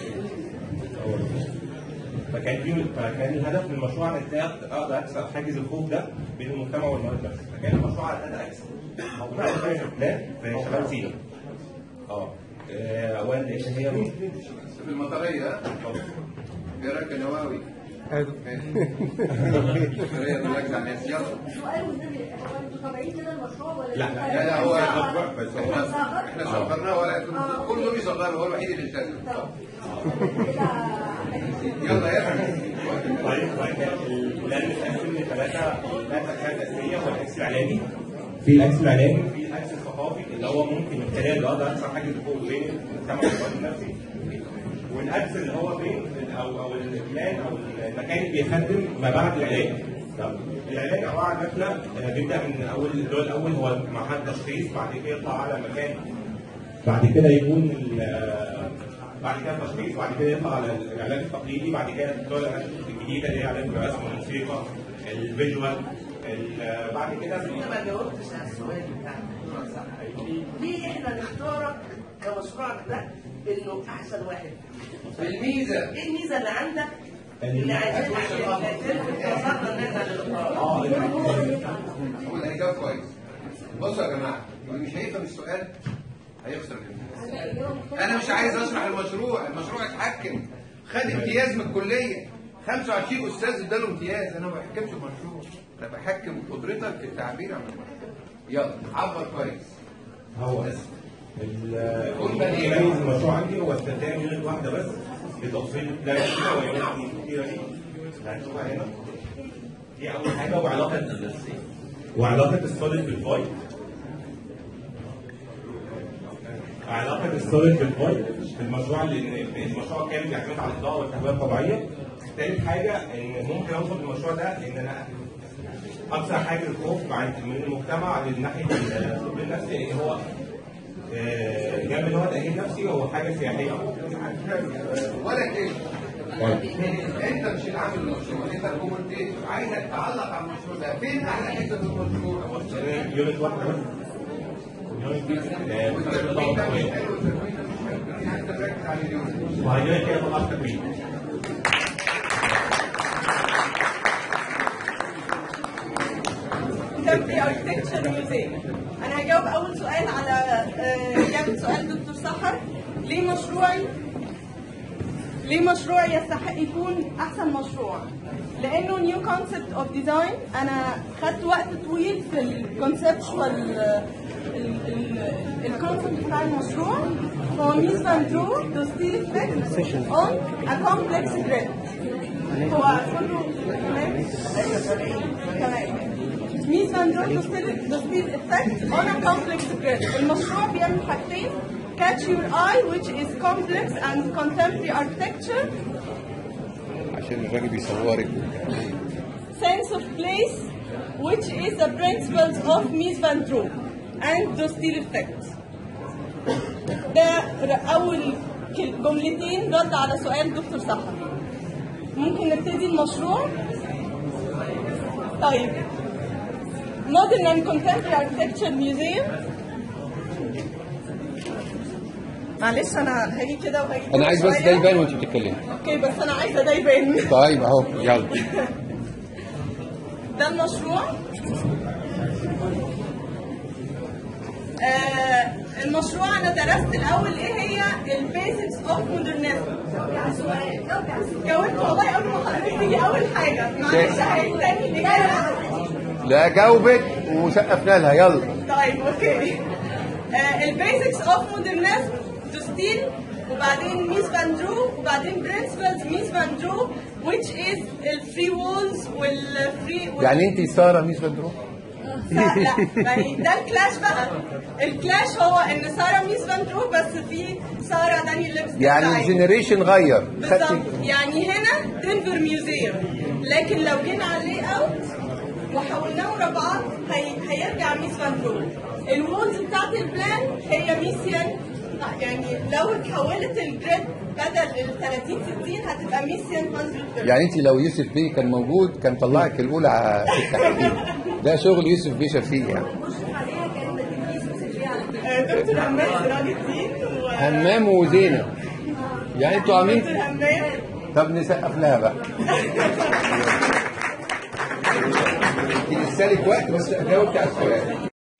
فكان في فكان الهدف من المشروع ان ازاي اقدر اكسر حاجز الخوف ده بين المجتمع والمواد النفسي فكان المشروع على قد اكسب موجود على فكره بلان في شمال سينا اه آه، اولا لان هي في المطريه ها؟ ايه رايك يا نواوي؟ حلو المطريه بنرجع الناس يلا سؤال والنبي هو انتوا طالعين كده المشروع ولا لا، لا لا هو احنا بس هو احنا صغرناه ولا كل دول يصغروا هو الوحيد اللي التزم يلا يا ابني طيب طيب البلان متقسم لثلاثه ثلاثه حاجات اساسيه هو الاكس الاعلامي في الاكس الاعلامي وفي الاكس الثقافي اللي هو ممكن من خلاله اقدر اكسر حاجز الخوف بين المجتمع والمواد النفسي والاكس اللي هو بين او او البلان او المكان اللي بيخدم ما بعد العلاج طب العلاج عباره عن رحله آه، بيبدا من اول الدور الاول هو مرحله تشخيص بعد كده يطلع على مكان بعد كده يكون ال- بعد كده التشخيص بعد كده يطلع على العلاج التقليدي بعد كده الدور الجديده اللي هي علاج الرسم والموسيقى الفيجوال ال- بعد كده ما جاوبتش على السؤال بتاعك ليه احنا نختارك كمشروعك ده انه احسن واحد الميزه ايه الميزه اللي عندك اللي عايزين تلفت نظرنا ان احنا نختار هو الاجابه كويس بصوا يا جماعه اللي مش هيفهم السؤال هيخسر الامتحان انا مش عايز اشرح المشروع المشروع اتحكم خد امتياز من الكليه 25 استاذ اداله امتياز انا ما بحكمش المشروع انا بحكم قدرتك في التعبير عن المشروع يلا عبر كويس هو ال- كل اللي يميز المشروع عندي هو استخدام يونت واحده بس لتوصيل البلان كده ويونت كتيره دي اللي هنشوفها هنا دي اول حاجه وعلاقه وعلاقه السوليد بالفايت علاقه السوليد بالفايت في المشروع اللي المشروع كامل بيعتمد على الاضاءه والتهويه الطبيعيه ثالث حاجه ان ممكن اوصل بالمشروع ده ان انا اكثر حاجه الخوف مع من المجتمع من ناحيه الطب النفسي ان هو آه، جنب ان هو تاهيل نفسي هو حاجه سياحيه ولا كده انت مش اللي عامل المشروع انت الكومنتيتور عايزك تعلق على المشروع ده فين احلى حته في المشروع يونت واحده بس يونت دي آه، والتكوين ده مش حلو والتكوين ده مش حلو دي حاجه تركز على اليوم وهيونت كده طلعت تكوين كان في اركتكتشر ميوزيوم انا هجاوب اول سؤال على آه، اجابه سؤال دكتور سحر ليه مشروعي ليه مشروع يستحق يكون احسن مشروع لانه نيو كونسبت اوف ديزاين انا خدت وقت طويل في الكونسبشوال الكونسبت بتاع المشروع هو ميز فان درو تو ستيل افكت اون ا كومبلكس جريد هو كله تمام تمام ميز فان درو تو ستيل تو ستيل افكت اون ا كومبلكس جريد المشروع بيعمل حاجتين catch your eye which is complex and contemporary architecture عشان الراجل بيصورك sense of place, which is the principles of Mies van Troof and the steel effect. ده ر- أول كل- جملتين رد على سؤال دكتور سحر. ممكن نبتدي المشروع؟ طيب. Modern and Contemporary Architecture Museum. معلش أنا هاجي كده وهاجي كده انا عايز بس شوية. ده يبان وانت بتتكلمي اوكي بس أنا عايزة ده يبان. طيب اهو يلا ده المشروع آه المشروع انا درست الاول ايه هي البيزكس اوف مودرنزم جاوبت والله قبل ما حضرتك تيجي اول حاجه معلش هعيد تاني الاجابه لا جاوبت وسقفنا لها يلا طيب اوكي آه البيزكس اوف مودرنزم ستيل وبعدين ميس فان درو وبعدين برنسبلز ميس فان درو which is الفري وولز والفري يعني انت ساره ميس بندرو لا لا يعني ده الكلاش بقى الكلاش هو ان ساره ميس فان درو بس في ساره دانيال ليبس يعني الجنريشن غير بالظبط خدتي يعني هنا دنفر ميوزيوم لكن لو جينا على اللي اوت وحولناه مربعات هي... هيرجع ميس فان درو الوولز بتاعت البلان هي ميسيان يعني لو اتحولت الجريد بدل ال 30 60 هتبقى ميسيان 130 يعني انت لو يوسف بيه كان موجود كان طلعك الاولى في التحكيم ده شغل يوسف بيه شفيق يعني آه، دكتور همام سراج الدين و... همام وزينب يعني انتوا عاملين دكتور همام طب نسقف لها بقى انت لسه لك وقت بس جاوبت على السؤال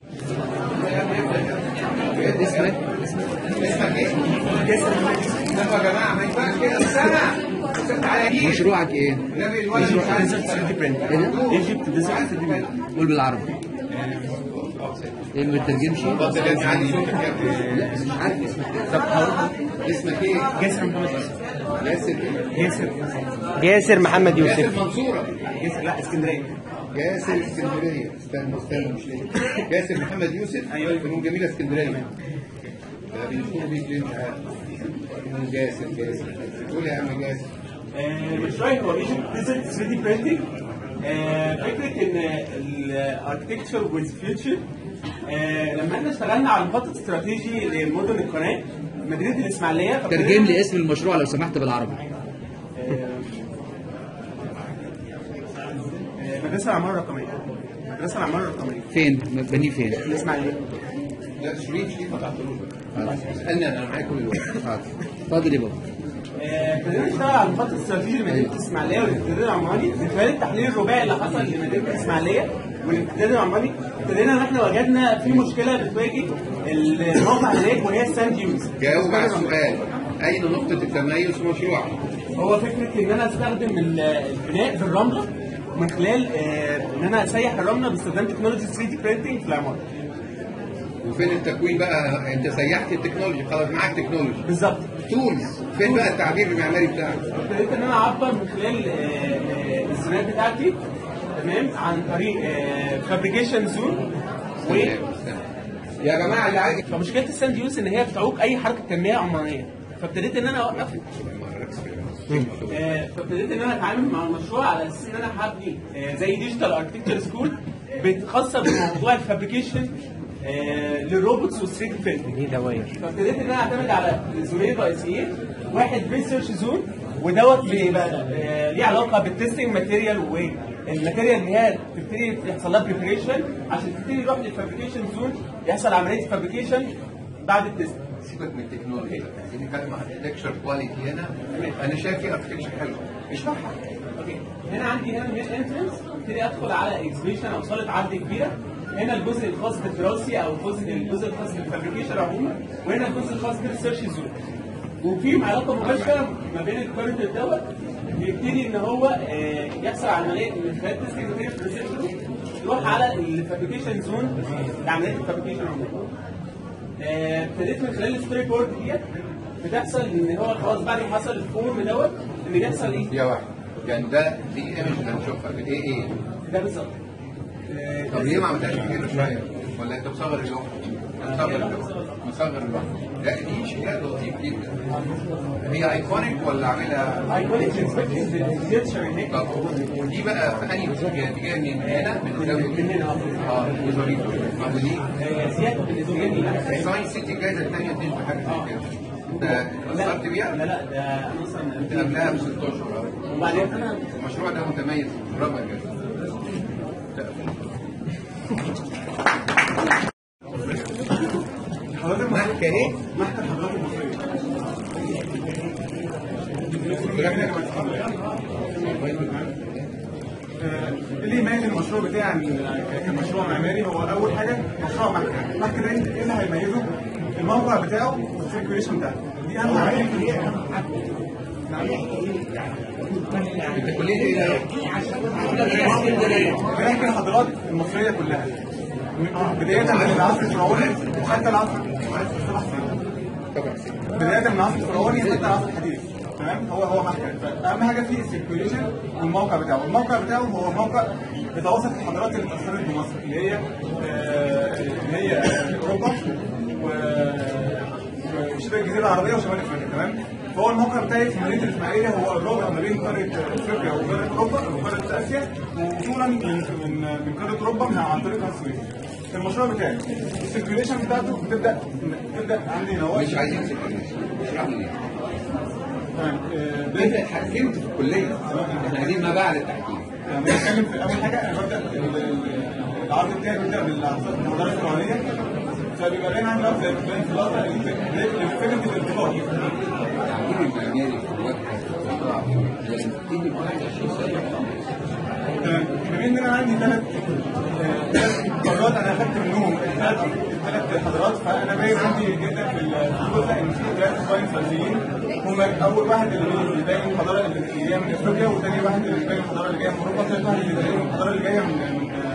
اسمك اسمك ايه؟ اسمك يا جماعه ما ينفعش كده سامع مشروعك ايه؟ مشروع ايجيبت ديزاين قول بالعربي ايه ما بتترجمش؟ لا بس مش عارف اسمك ايه طب اسمك ايه؟ جاسر محمد ياسر جاسر جاسر محمد ياسر يوسف منصورة جاسر لا اسكندريه جاسر اسكندرية استنى استنى مش ليه جاسر محمد يوسف ايوه فنون جميلة اسكندرية ده بيشوفوا بيك ليه مش عارف فنون جاسر جاسر قول يا عم جاسر مشروعي هو ايجيبت ديزاين 3 دي برينتنج فكره ان الاركتكتشر ويز فيوتشر لما احنا اشتغلنا على مخطط استراتيجي لمدن القناه مدينه الاسماعيليه ترجم لي اسم المشروع لو سمحت بالعربي مدرسه العماره الرقميه مدرسه العماره الرقميه فين؟ بنيه فين؟ الاسماعيليه لا شريك شريك ما تعطلوش بقى اسألني انا معاك كل الوقت اتفضل يا بابا آه، ابتدينا نشتغل على المخطط الاستراتيجي لمدينه الاسماعيليه والامتداد العمراني من خلال التحليل الرباعي اللي حصل لمدينه الاسماعيليه والامتداد العمراني ابتدينا ان احنا وجدنا في مشكله بتواجه الموقع هناك وهي الساند يوز جاوب على السؤال اين نقطة التميز في مشروعك؟ هو فكره ان انا استخدم ال- البناء بالرمله من خلال آه، ان انا اسيح الرمله باستخدام تكنولوجي 3 دي برينتنج في العماره وفين التكوين بقى انت سيحت التكنولوجي خلاص معاك تكنولوجي بالظبط تولز فين بقى التعبير المعماري بتاعك؟ ابتديت ان انا اعبر من خلال آه، آه، الزنات بتاعتي تمام عن طريق فابريكيشن زون و يا جماعه اللي عايز فمشكله الساند يوز ان هي بتعوق اي حركه تنميه عمرانيه فابتديت ان انا اوقف آه، فابتديت ان انا اتعامل مع المشروع على اساس ان انا هبني آه، زي ديجيتال اركتكتشر سكول خاصه بموضوع الفابريكيشن آه، للروبوتس والثري دي برينتنج دي دواير فابتديت ان انا اعتمد على زونين رئيسيين واحد ريسيرش زون ودوت بيبقى آه، ليه علاقه بالتستنج ماتيريال والماتيريال اللي هي تبتدي يحصل لها بريبريشن عشان تبتدي يروح للفابريكيشن زون يحصل عمليه فابريكيشن بعد التست سيبك من التكنولوجي ده عايزين نتكلم عن اركتكشر كواليتي هنا انا شايف في اركتكشر حلو اشرحها اوكي هنا عندي هنا مين انترنس ابتدي ادخل على اكزبيشن او صاله عرض كبيره هنا الجزء الخاص بالدراسي او الجزء الجزء الخاص بالفابريكيشن عموما وهنا الجزء الخاص بالريسيرش زون وفي علاقه مباشره ما بين الكورنت دوت بيبتدي ان هو آه، يحصل عمليه من خلال تسكين ريسيرش نروح على الفابريكيشن زون عمليه الفابريكيشن زون آه، ابتديت من خلال الستوري بورد ديت بتحصل ان هو خلاص بعد ما حصل الفورم دوت ان بيحصل ايه؟ يا واحد يعني ده دي ايمج اللي هنشوفها بالايه ايه ده بالظبط طب ليه ما عملتهاش كبيره شويه ولا انت مصغر اللوحه مصغر اللوحه مصغر اللوحه لا دي شيء لطيف جدا هي ايكونيك ولا عاملها ايكونيك انسبكشن طب ودي بقى في انهي اتجاه دي جايه من هنا من الزاويه من هنا اه وظريف طب ودي سياده الازوجاني ساين سيتي الجائزه الثانيه دي بحاجه زي كده ده اتأثرت بيها؟ لا لا ده مثلا انت قبلها ب 6 اشهر وبعدين المشروع ده متميز برافو يا جدع حضرتك محكة ايه؟ محكة الحضارات المصرية آه، اللي يميز المشروع بتاعي عن ك- كمشروع معماري هو اول حاجه مشروع محكة محكة ده ايه اللي هيميزه الموقع بتاعه والسيركيوليشن بتاعته دي اهم حاجه انت كليه ايه؟ بنحكي الحضارات المصريه كلها بدايه من العصر الفرعوني حتى العصر بدايه من العصر الفرعوني حتى العصر الحديث تمام هو هو محكمة فاهم حاجه فيه السيركيوليشن والموقع بتاعه الموقع بتاعه هو موقع بتوسط الحضارات اللي اتاثرت بمصر اللي هي آه، اللي هي آه، اوروبا و- وشبه الجزيره العربيه وشمال افريقيا تمام فهو الموقع بتاعي في مدينه الاسماعيليه هو الرابع ما بين قاره افريقيا وقاره اوروبا وقاره اسيا ووصولا من من من قاره اوروبا من عن طريق قناه السويس المشروع بتاعي السيركيوليشن بتاعته بتبدا بتبدا عندي نواه مش عايزين سيركيوليشن اشرح لي ليه؟ تمام آه، انت اتحكمت في الكليه احنا عايزين ما بعد التحكيم يعني بنتكلم في اول حاجه انا ببدا ال- ال- العرض بتاعي بيبدا بالمحاضره الفرعونيه فبيبقى باين عندي في في اللقطه فكره الارتباط التعبير المعماري في الوجه لازم تبتدي ب 21 سنه تمام. بما ان انا عندي ثلاث ثلاث محاضرات انا اخدت منهم ثلاث ثلاث حضارات فانا باين عندي جدا في الجزء ان في ثلاث ساينس رئيسيين هم اول واحد اللي باين الحضاره اللي جايه من افريقيا وثاني واحد اللي باين الحضاره اللي جايه من اوروبا وثالث واحد اللي باين الحضاره اللي جايه من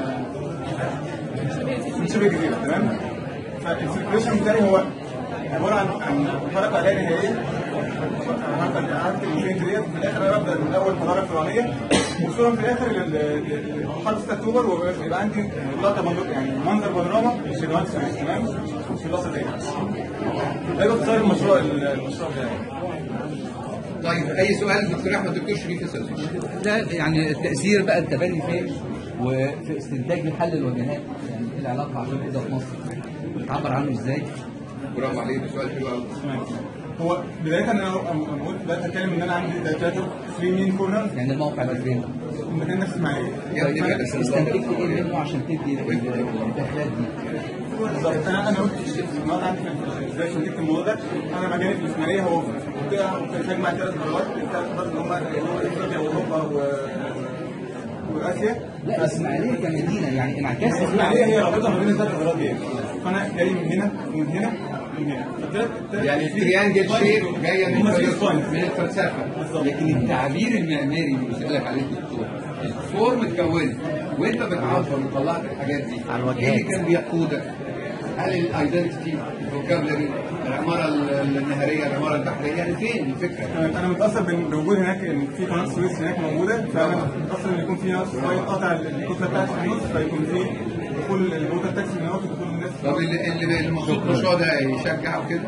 من من شبه الجزيره تمام فالسيركيوليشن بتاعي هو عباره عن عن حركه لا نهائيه حركه عرفت المشين ديت في الاخر انا ببدا من اول حضاره فرعونيه وصولا في الاخر لحرب 6 اكتوبر ويبقى عندي لقطه منظر يعني منظر بانوراما لقناه السويس تمام في اللقطه دي ده باختصار المشروع المشروع بتاعي طيب اي سؤال دكتور احمد دكتور شريف يسال ده يعني التأثير بقى التبني فين وفي استنتاج لحل الوجهات يعني ايه العلاقة عشان كده في مصر تعبر عنه ازاي؟ برافو عليك ده سؤال حلو قوي هو بدايه انا لما قلت بدات اتكلم ان انا عندي ثلاثه 3 مين كورنر يعني الموقع ده فين؟ المكان ده في اسماعيليه طيب استنتجت ايه منه عشان تدي الدخلات دي؟ بالظبط انا انا قلت النهارده عندي في- ازاي شديت الموضوع ده انا مجالي في الاسماعيليه هو في منطقه بتجمع ثلاث حضارات الثلاث حضارات اللي هم افريقيا واوروبا و- واسيا لا الاسماعيليه كمدينه يعني انعكاس الاسماعيليه هي رابطه ما بين الثلاث حضارات دي فانا جاي من هنا ومن هنا ومن هنا فالثلاث الثلاث- يعني تريانجل شيب جايه من هم الفلسفة- six points. من الفلسفه لكن التعبير المعماري اللي بيسالك عليه الدكتور الفورم اتكونت وانت بتعبر وطلعت الحاجات دي ايه اللي كان بيقودك؟ هل الايدنتيتي الفوكابلري العماره النهريه العماره البحريه يعني فين الفكره؟ انا متاثر بال- بوجود هناك ان في قناه السويس هناك موجوده فانا متاثر ان يكون في ناس شويه قطع الكتله بتاعت الفلوس فيكون في دخول الموتى التاكسي من هناك ودخول الناس طب اللي اللي المفروض المشروع ده يشجع وكده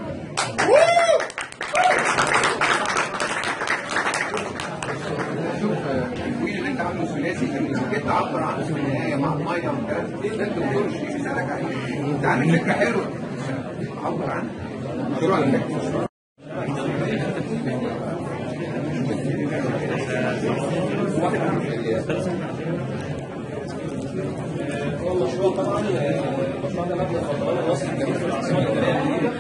شوف التكوين اللي انت عامله ثلاثي كان جيت تعبر عنه في النهايه مع الميه والكلام ده الدكتور شريف يسالك عليه انت عامل فكره حلوه عبر عنها مشروع على فكره هو المشروع طبعا المشروع ده مبني في البرلمان المصري الجديد في العاصمه الاداريه الجديده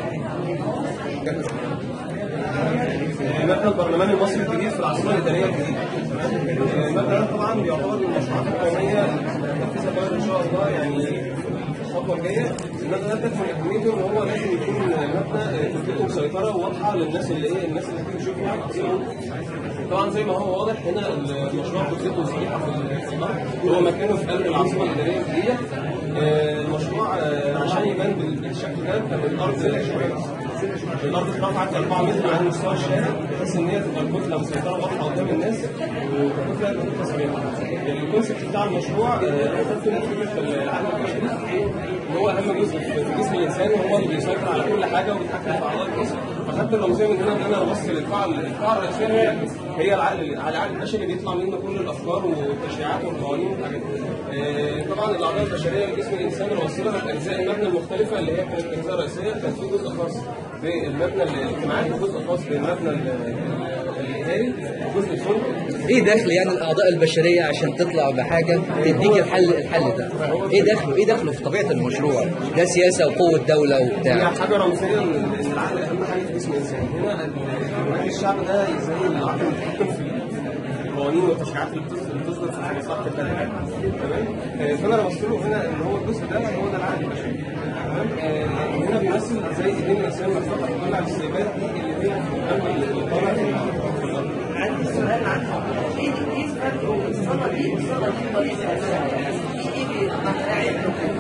مبنى البرلمان المصري الجديد في العاصمه الاداريه الجديده المبنى ده طبعا بيعتبر من المشروعات القوميه المنفذه بقى ان شاء الله يعني الخطوه الجايه ان انا هدف من اهميته ان هو لازم يكون مبنى فكرته مسيطره وواضحه للناس اللي ايه الناس اللي هتيجي تشوفه طبعا زي ما هو واضح هنا المشروع فكرته صحيحه في الارض هو مكانه في قلب العاصمه الاداريه الجديده آه، المشروع آه، عشان يبان بالشكل ده كان الارض زي شويه الارض اترفعت 4 متر عن مستوى الشارع بحيث ان هي تبقى الكتله مسيطره واضحه قدام الناس وكتله كتله صغيره. الكونسيبت بتاع المشروع آه، خدت من فكره العقل البشري ان هو اهم جزء في جسم الانسان وهو اللي بيسيطر على كل حاجه وبيتحكم في اعضاء الجسم فخدت الرمزيه من هنا ان انا ببص للقاعه القاعه الرئيسيه هي هي العقل على العقل البشري بيطلع منه كل الافكار والتشريعات والقوانين والحاجات دي. آه، طبعا الاعضاء البشريه لجسم الانسان الوصيله باجزاء المبنى المختلفه اللي هي كانت اجزاء رئيسيه كان في جزء خاص بالمبنى الاجتماعي وجزء خاص بالمبنى ال- الاداري وجزء الفندق ايه دخل يعني الاعضاء البشريه عشان تطلع بحاجه تديك الحل الحل ده ايه دخله ايه دخله في طبيعه المشروع ده سياسه وقوه دوله هي وبتاع حاجه رمزيه ان إن العقل اهم حاجه في جسم الانسان هنا ال- الشعب ده زي العقل المتحكم في القوانين والتشريعات اللي بتص- اللي بتصدر في مصلحه البلد تمام آه، فانا ببص له هنا ان هو الجزء ده هو ده العقل البشري تمام آه، هنا بيمثل زي ايدين الانسان مفتوحه تطلع السيبات دي اللي هي الطالع في الارض عندي سؤال عنها ايه ايه الفرق بين الصلاه دي والصلاه دي طريقه في ايه بيتمتعين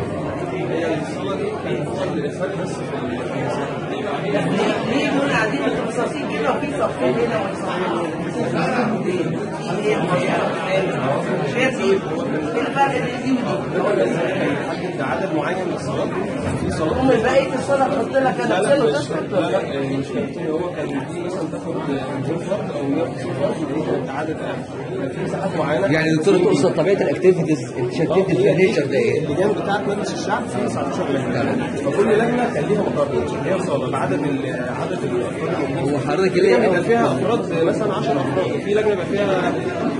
هي الصلاه دي كان هو الفرق بس في يعني ليه دول قاعدين متخصصين كده وفي صفين هنا وصفين هنا دي هي الطريقه مش هي دي ايه الفرق بين دي ودي؟ حدد عدد معين من الصلاه في صلاه هم بقيه الصلاه تحط لك لا انا لا صلاه مش تسكت لا لا آه، مش كابتن هو كان في مثلا تاخد 200 فرد او 150 فرد دي كانت عدد كان في مساحات معينه يعني دكتور تقصد طبيعه الاكتيفيتيز شتت الفرنيتشر ده ايه؟ اللجان بتاعت مجلس الشعب فيها 19 لجنه فكل لجنه كان ليها مقر هي صاله بعدد ال- عدد الافراد الموجودين. هو حضرتك في ليه لجنه بيبقى أول- فيها افراد مثلا 10 افراد وفي لجنه بيبقى فيها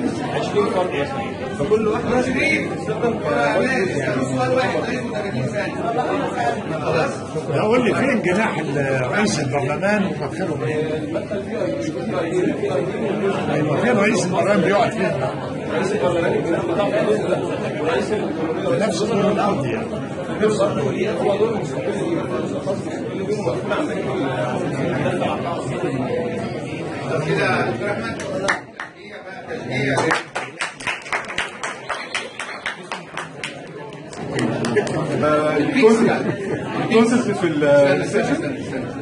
20 فرد مثلا فكل واحده بتستخدم لا قول لي فين جناح رئيس البرلمان ومدخله ايوه فين رئيس البرلمان بيقعد فين؟ رئيس البرلمان الجناح بتاعه في الجزء ده ورئيس الجمهوريه نفس طول الارض يعني نفس هو دور مستقل ليه جزء خاص مستقل بيه ومسؤول عن بقيه كده دكتور احمد الكونسبت في السيشن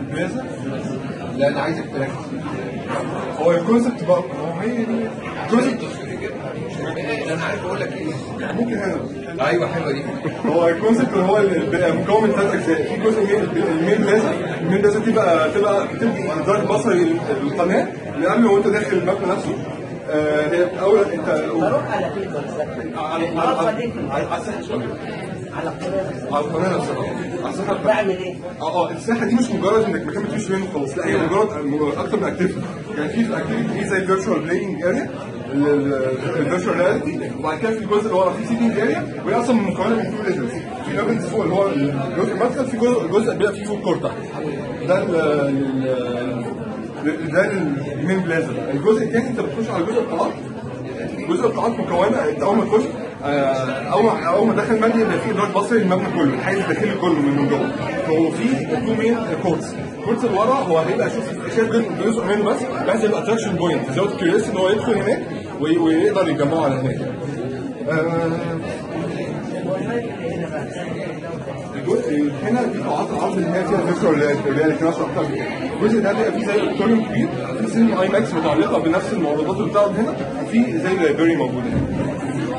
لا انا عايزك تركز هو الكونسبت بقى هو هي دي الكونسبت انا عارف اقول لك ايه ممكن هنا ايوه حلوه دي هو الكونسبت هو اللي بيبقى مكون من ثلاث اجزاء في جزء من المين بلازا المين بلازا دي بقى تبقى بتبقى ادراك بصري للقناه من قبل وانت داخل المبنى نفسه آه، هي اول انت بروح على فين بالظبط؟ على على على على الساحه شويه على القناه على القناه نفسها على الساحه بتاعتها. بعمل ايه؟ اه اه الساحه دي مش مجرد انك مكان بتمشي منه خالص لا هي مجرد اكتر من اكتيفيتي يعني في اكتيفيتي في زي فيرتشوال بلاينج اريا الفيرتشوال رياليتي وبعد كده في الجزء اللي ورا في سيتنج اريا وهي اصلا مكونه من تو ليفلز في ليفلز فوق اللي هو الجزء المدخل في جزء جزء بيبقى فيه فوق كور تحت ده ال ال- ده المين بلازا الجزء الثاني انت بتخش على جزء القاعات جزء القاعات مكونه انت اول ما تخش آه، اول ما اول ما دخل المبنى يبقى فيه ادراك بصري للمبنى كله الحيز الداخلي كله من جوه فهو في تو مين كورتس الكورتس اللي ورا هو هيبقى شوف شايف جزء جزء منه بس بحيث يبقى اتراكشن بوينت زود كيوريوس ان هو يدخل هناك وي- ويقدر يجمعه على هناك آه، الجزء هنا في قاعات العرض اللي هي فيها فيرتشوال رياليتي نفسه اكتر من كده. الجزء ده بيبقى فيه زي اوديتوريوم كبير في سينما اي ماكس متعلقه بنفس المعروضات اللي بتعرض هنا وفي زي لايبرري موجوده هنا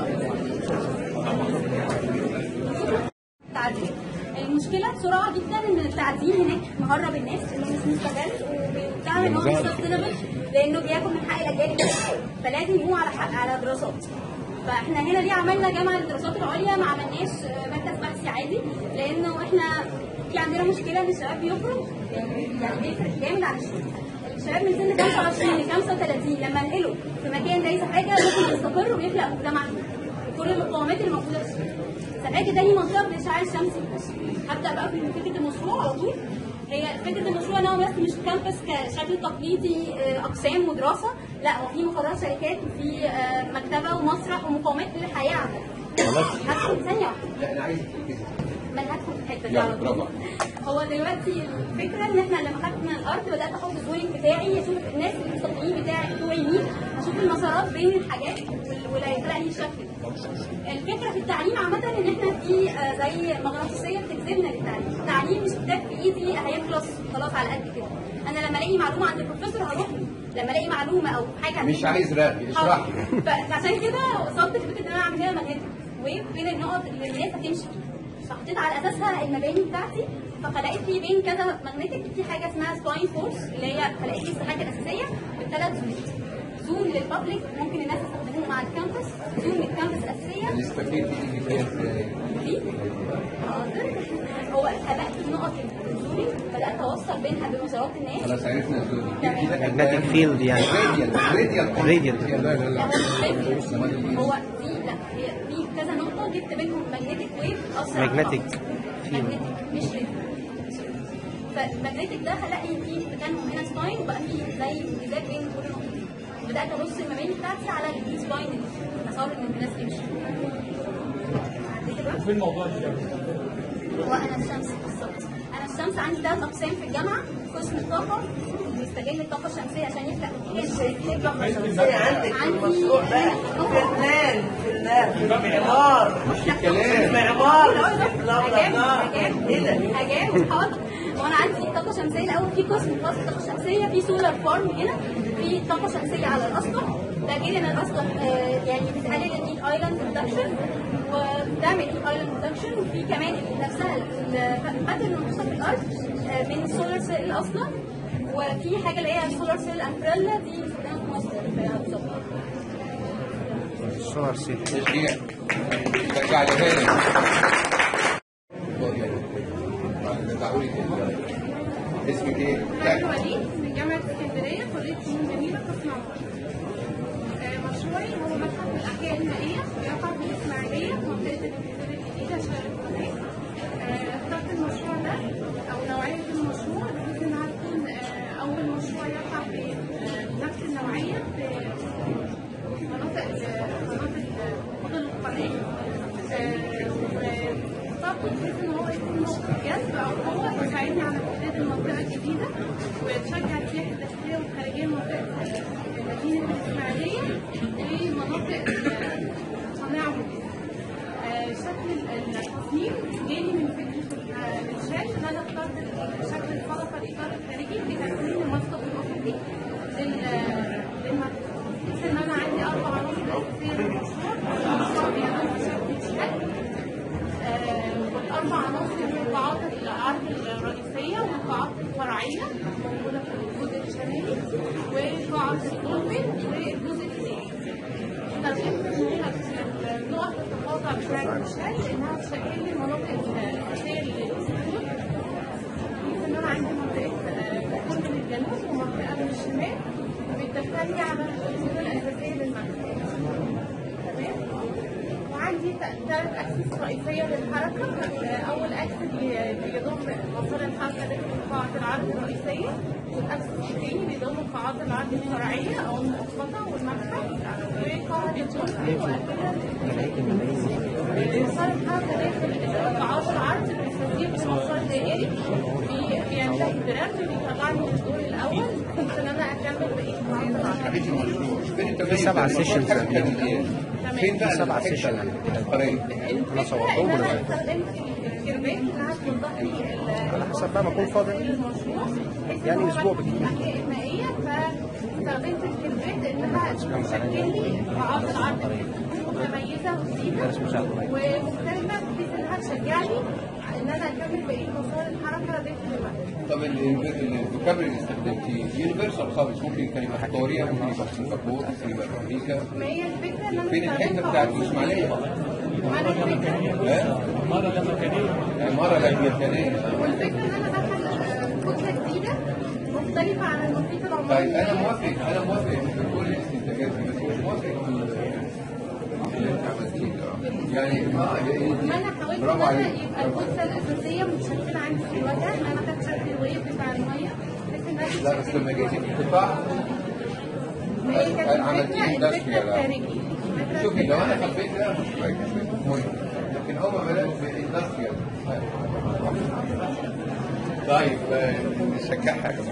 التعديل المشكله بسرعه جدا ان التعديل هناك مهرب الناس انه مش مستغل وبتعمل ان هو مش سستينبل لانه بياكل من حق الاجانب فلازم يقوم على حق على دراسات فاحنا هنا ليه عملنا جامعه للدراسات العليا ما عملناش آه، مركز بحثي عادي لانه احنا في عندنا مشكله ان الشباب بيخرج يعني بيفرق جامد عن الشباب الشباب من سن 25 ل 35 لما انقله في مكان ليس حاجه ممكن يستقر ويخلق مجتمع جديد كل المقومات اللي موجوده في السوق ففاكر ده هي منطقه الاشعاع الشمسي هبدا بقى في فكره المشروع على طول هي فكره المشروع ان هو بس مش كامبس كشكل تقليدي آه، اقسام ودراسه لا هو في مقرات شركات وفي آه، مكتبه ومسرح ومقومات للحياه عامه خلاص هدخل ثانيه واحدة. لا انا عايزك تركزي ما انا هدخل في الحته دي يلا على طول. برافو هو دلوقتي الفكره ان احنا لما خدت من الارض بدات احط الزولينج بتاعي اشوف الناس المستقيمين بتاعي بتوعي مين اشوف المسارات بين الحاجات وال- ولا يخلق لي شكل الفكره في التعليم عامه ان احنا في آه، زي مغناطيسيه بتجذبنا للتعليم التعليم مش كتاب في ايدي هيخلص خلاص على قد كده انا لما الاقي معلومه عند البروفيسور هروح له. لما الاقي معلومه او حاجه مش عايز رأي اشرح لي فعشان كده وصلت لفكره ان انا اعمل هنا ماجنتيك ويف بين النقط اللي الناس هتمشي فيها فحطيت على اساسها المباني بتاعتي فخلقت لي بين كذا ماجنتيك في حاجه اسمها سباين فورس اللي هي خلقت لي الساحات الاساسيه بالثلاث زونات زون للبابليك ممكن الناس يستخدموه مع الكامبس زون للكامبس الاساسيه الاستفيد دي فيها ازاي؟ دي حاضر. هو خلقت النقط الزوني بدات اوصل بينها بمسارات الناس خلاص عرفنا زودي Magnetic field يعني. راديال راديال Radial. لا لا لا هو في لا هي في كذا نقطه جبت بينهم ماجنتيك ويف اثر على Magnetic بعض. ماجنتيك مش ريد فالماجنتيك ده خلق لي في مكانهم هنا سباين وبقى في زي امتزاج بين كل نقطتين بدات ارص المباني بتاعتي على السباين المسار اللي الناس تمشي وفي الموضوع ده هو انا الشمس بالظبط انا الشمس عندي ثلاث اقسام في الجامعه قسم الطاقه بيستغل الطاقه الشمسيه عشان يخلق نتيجه الطاقة الشمسية عندك في المشروع ده في البلان في اللاب في المعمار مش في الكلام المعمار لا لا لا هجاوب ايه ده؟ هجاوب حاضر وانا عندي طاقه شمسيه الاول في قسم خاص بالطاقه الشمسيه في سولار فارم هنا في طاقه شمسيه على الاسطح ده غير ان الاسطح آه، يعني بتقلل الهيت ايلاند ريدكشن وبتعمل هيت ايلاند ريدكشن وفي كمان نفسها الماده اللي موجوده في الارض آه، من السولار سيل اصلا وفي حاجه اللي هي السولار سيل امبريلا دي بنستخدمها في مصر في بالظبط solar cell تشجيع تشجيع لهاني تعالوا لي كده. اسمك ايه؟ أنا وليد من جامعة اسكندرية كلية فنون جميلة قسم عمارة. آه، مشروعي هو متحف الأحياء المائية يقع في الإسماعيلية في منطقة الجزيرة الجديدة شارع القناة. آه، اخترت المشروع ده أو نوعية المشروع بحيث إنها تكون آه، أول مشروع يقع في آه، نفس النوعية في مناطق مناطق مدن القناة. آه، واخترته بحيث إن هو يكون نقطة جذب أو قوة تساعدني على تحديد المنطقة الجديدة وتشجع السياحة الداخلية والخارجية لمنطقة مدينة الإسماعيلية لمناطق صناعة جديدة. آه، شكل ال- التصميم جالي من فكرة الإنشاء إن أنا اخترت شكل الفلقة الإطار الخارجي في تكوين المسقط الأفقي لل- للمدخل. بحيث إن أنا عندي أربع عناصر أساسية للمشروع، المشروع بينام بشكل الشكل آه، والأربع عناصر من قاعات العرض الرئيسية والقاعات الفرعية موجودة في الجزء الشمالي وقاعة الدولفين والجزء الثاني. ترتيب نقط التقاطع بتاعت المشهد لأنها تشكل لي المناطق الأساسية للسكون بحيث إن أنا عندي منطقة آه، دخول من الجنوب ومنطقة من الشمال بتدخل لي على الخطوط الأساسية للمنطقة. تمام؟ وعندي ثلاث اكسس رئيسيه للحركه اول اكس بي- بيضم مسار الحركه داخل قاعه العرض الرئيسيه والاكسس الثاني بيضم قاعات العرض الفرعيه او المؤقته والمدخل وقاعه الجزء واخيرا مسار الحركه داخل قاعات العرض بيستطيع بمسار دائري بي- بينتهي برمز بيطلعني من الدور الاول بحيث ان انا اكمل بقيه قاعات العرض حبيبي المشروع فين انت في سبعة سيشنز فين بقى في سبعة الحتة سيشن الفرعية؟ انا صورتهم انا ولا استخدمت الكيربات انها توضح لي ال- على حسب بقى ما اكون فاضي المشروع يعني أسبوع بالكتير. الأحياء المائية فاستخدمت الكلمات إنها تشكل لي قاعات العرض متميزة وجديدة ومختلفة بحيث إنها تشجعني إن أنا أكمل بقية مسار الحركة داخل الوقت. طب الفوكابري اللي استخدمتيه يونيفرسال خالص ممكن كان يبقى في كوريا ممكن يبقى في سنغافورة ممكن يبقى في امريكا ما هي الفكرة إن أنا فين الحته استخدمت بتاعت عناصر الاسماعيليه؟ أنا الفكرة ها؟ المرة الأمريكانية عماره الامريكانيه والفكرة إن أنا أدخل آه، كتلة جديدة مختلفة عن المحيط العمراني طيب انا موافق انا موافق في كل الاستنتاجات دي، بس مش موافق في اللي انت عملتيه ده. يعني اه يعني ما انا حاولت برافو ان عليك انا يبقى الكتله الاساسيه متشكله عندي في الوجه ان انا خدت شكل الويف بتاع الميه بحيث انها لا بس لما جيتي في القطاع ما هي كانت عملتيه الفكره industrial. الفكره الخارجي شوفي لو انا حبيت ده مش مهم لكن هم بدأوا باندستريال طيب آه، نشجعها يا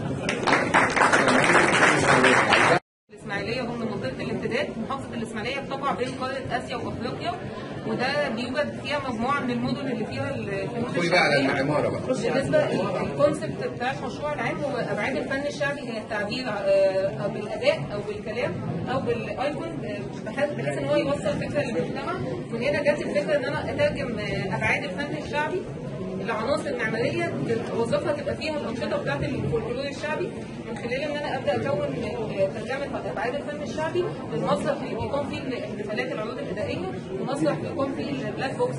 جماعة. الإسماعيلية هم من منطقة الامتداد محافظة الإسماعيلية بتقع بين قارة آسيا وأفريقيا وده بيوجد فيها مجموعة من المدن اللي فيها الفنون خدي بقى على الشعبية. العمارة بقى بالنسبة الكونسبت بتاع المشروع العام هو أبعاد الفن الشعبي هي التعبير آه، أو بالأداء أو بالكلام أو بالأيقون آه، بحيث بحيث إن هو يوصل فكرة للمجتمع من هنا جت الفكرة إن أنا أترجم آه، أبعاد الفن الشعبي لعناصر معماريه وظيفتها تبقى فيها الانشطه بتاعت الفولكلور الشعبي من خلال ان انا ابدا اكون ترجمه ابعاد الفن الشعبي للمسرح اللي بيكون فيه الاحتفالات العروض الادائيه ومسرح بيكون فيه البلاك بوكس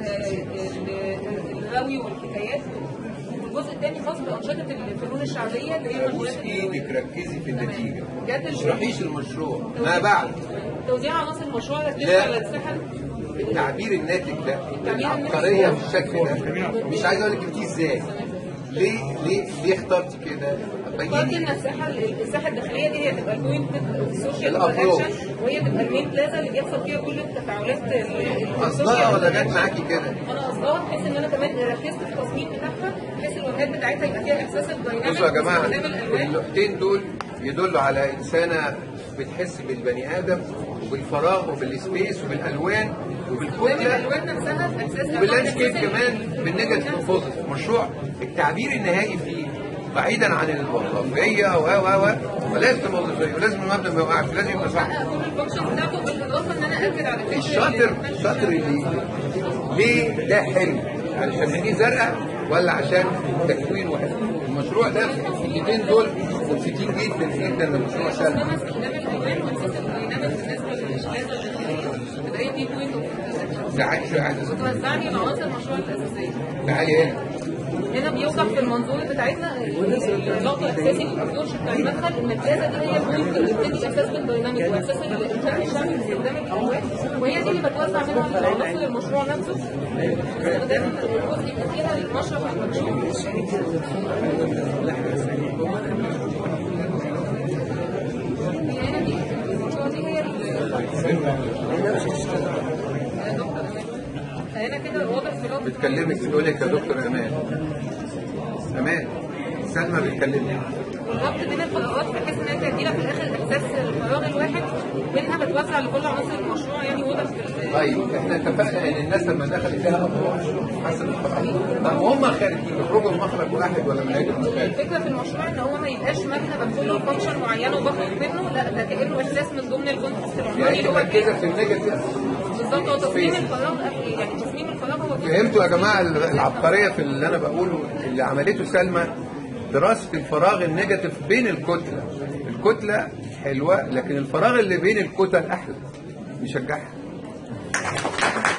الراوي والحكايات والجزء الثاني خاص بانشطه الفنون الشعبيه اللي هي بص مجالات ايدك ركزي في النتيجة جت ما تشرحيش المشروع ما بعد توزيع عناصر المشروع ركزت لا. على الساحه التعبير الناتج ده العبقرية بالشكل ده مش عايز اقول لك جبتيه ازاي ليه ليه ليه اخترت كده قلت بيني ان الساحه الساحه الداخليه دي هي تبقى البوينت السوشيال الأبروش. اكشن وهي تبقى المين بلازا اللي بيحصل فيها كل التفاعلات ال- قصدها ولا السوشيال جت معاكي كده انا قصدها بحيث ان انا كمان ركزت في التصميم بتاعها بحيث الواجهات بتاعتها يبقى فيها احساس الدايناميك بصوا يا جماعة واستخدام الالوان النقطتين دول يدلوا على إنسانة بتحس بالبني آدم وبالفراغ وبالسبيس وبالألوان استخدام وبالكتلة الالوان نفسها في احساس وباللاندسكيب كمان بالنيجاتيف وبوزيتيف مشروع التعبير النهائي فيه بعيدا عن الوظيفية و و و ولازم وظيفية ولازم المبنى ما يوقعش لازم يبقى صح كل الفانكشن بتاعته بالاضافه ان انا اكد على فكره الشاطر شاطر ليه؟ ليه ده حلو؟ علشان عينيه زرقاء ولا عشان تكوين واحد؟ المشروع ده في الحتتين دول مبسوطين جدا جدا لمشروع سلمى استخدام الالوان واحساس الدايناميك بالنسبه للاشكال الداخليه تبقى هي دي بوينت اوف تعالي شوية عايز وتوزعني العناصر المشروع الاساسيه تعالي هنا هنا بيوضح في المنظور بتاعتنا الضغط الاساسي في الابروش بتاع المدخل ان الجازه دي هي البوينت اللي بتدي احساس بالديناميك واحساس الفن الشعبي باستخدام الالوان وهي دي اللي بتوزع منها العناصر المشروع نفسه باستخدام الجزء اللي فيها المشرف المكشوف هي هنا دي المشروع دي هي فهنا كده واضح في لوحة بتكلمك بتقول لك يا دكتور امان امان سلمى بتكلمك والربط بين الفراغات بحيث ان انت تديلك في الاخر احساس الفراغ الواحد منها بتوزع لكل عناصر المشروع يعني واضح في ال- طيب احنا اتفقنا ان الناس لما دخلت فيها افراح حسب الفراغ طب وهم خارجين يخرجوا من مخرج واحد ولا من عيد المخارج؟ الفكره في المشروع ان هو ما يبقاش مبنى بدخل له فانكشن معينه وبخرج منه لا ده كانه احساس من ضمن الكونتكست العمراني يعني اللي هو مركزه في النيجاتيف بالظبط هو تصميم الفراغ يعني تصميم الفراغ هو جزء فهمتوا يا جماعه العبقريه في اللي انا بقوله اللي عملته سلمى دراسه الفراغ النيجاتيف بين الكتله الكتله حلوه لكن الفراغ اللي بين الكتل احلى نشجعها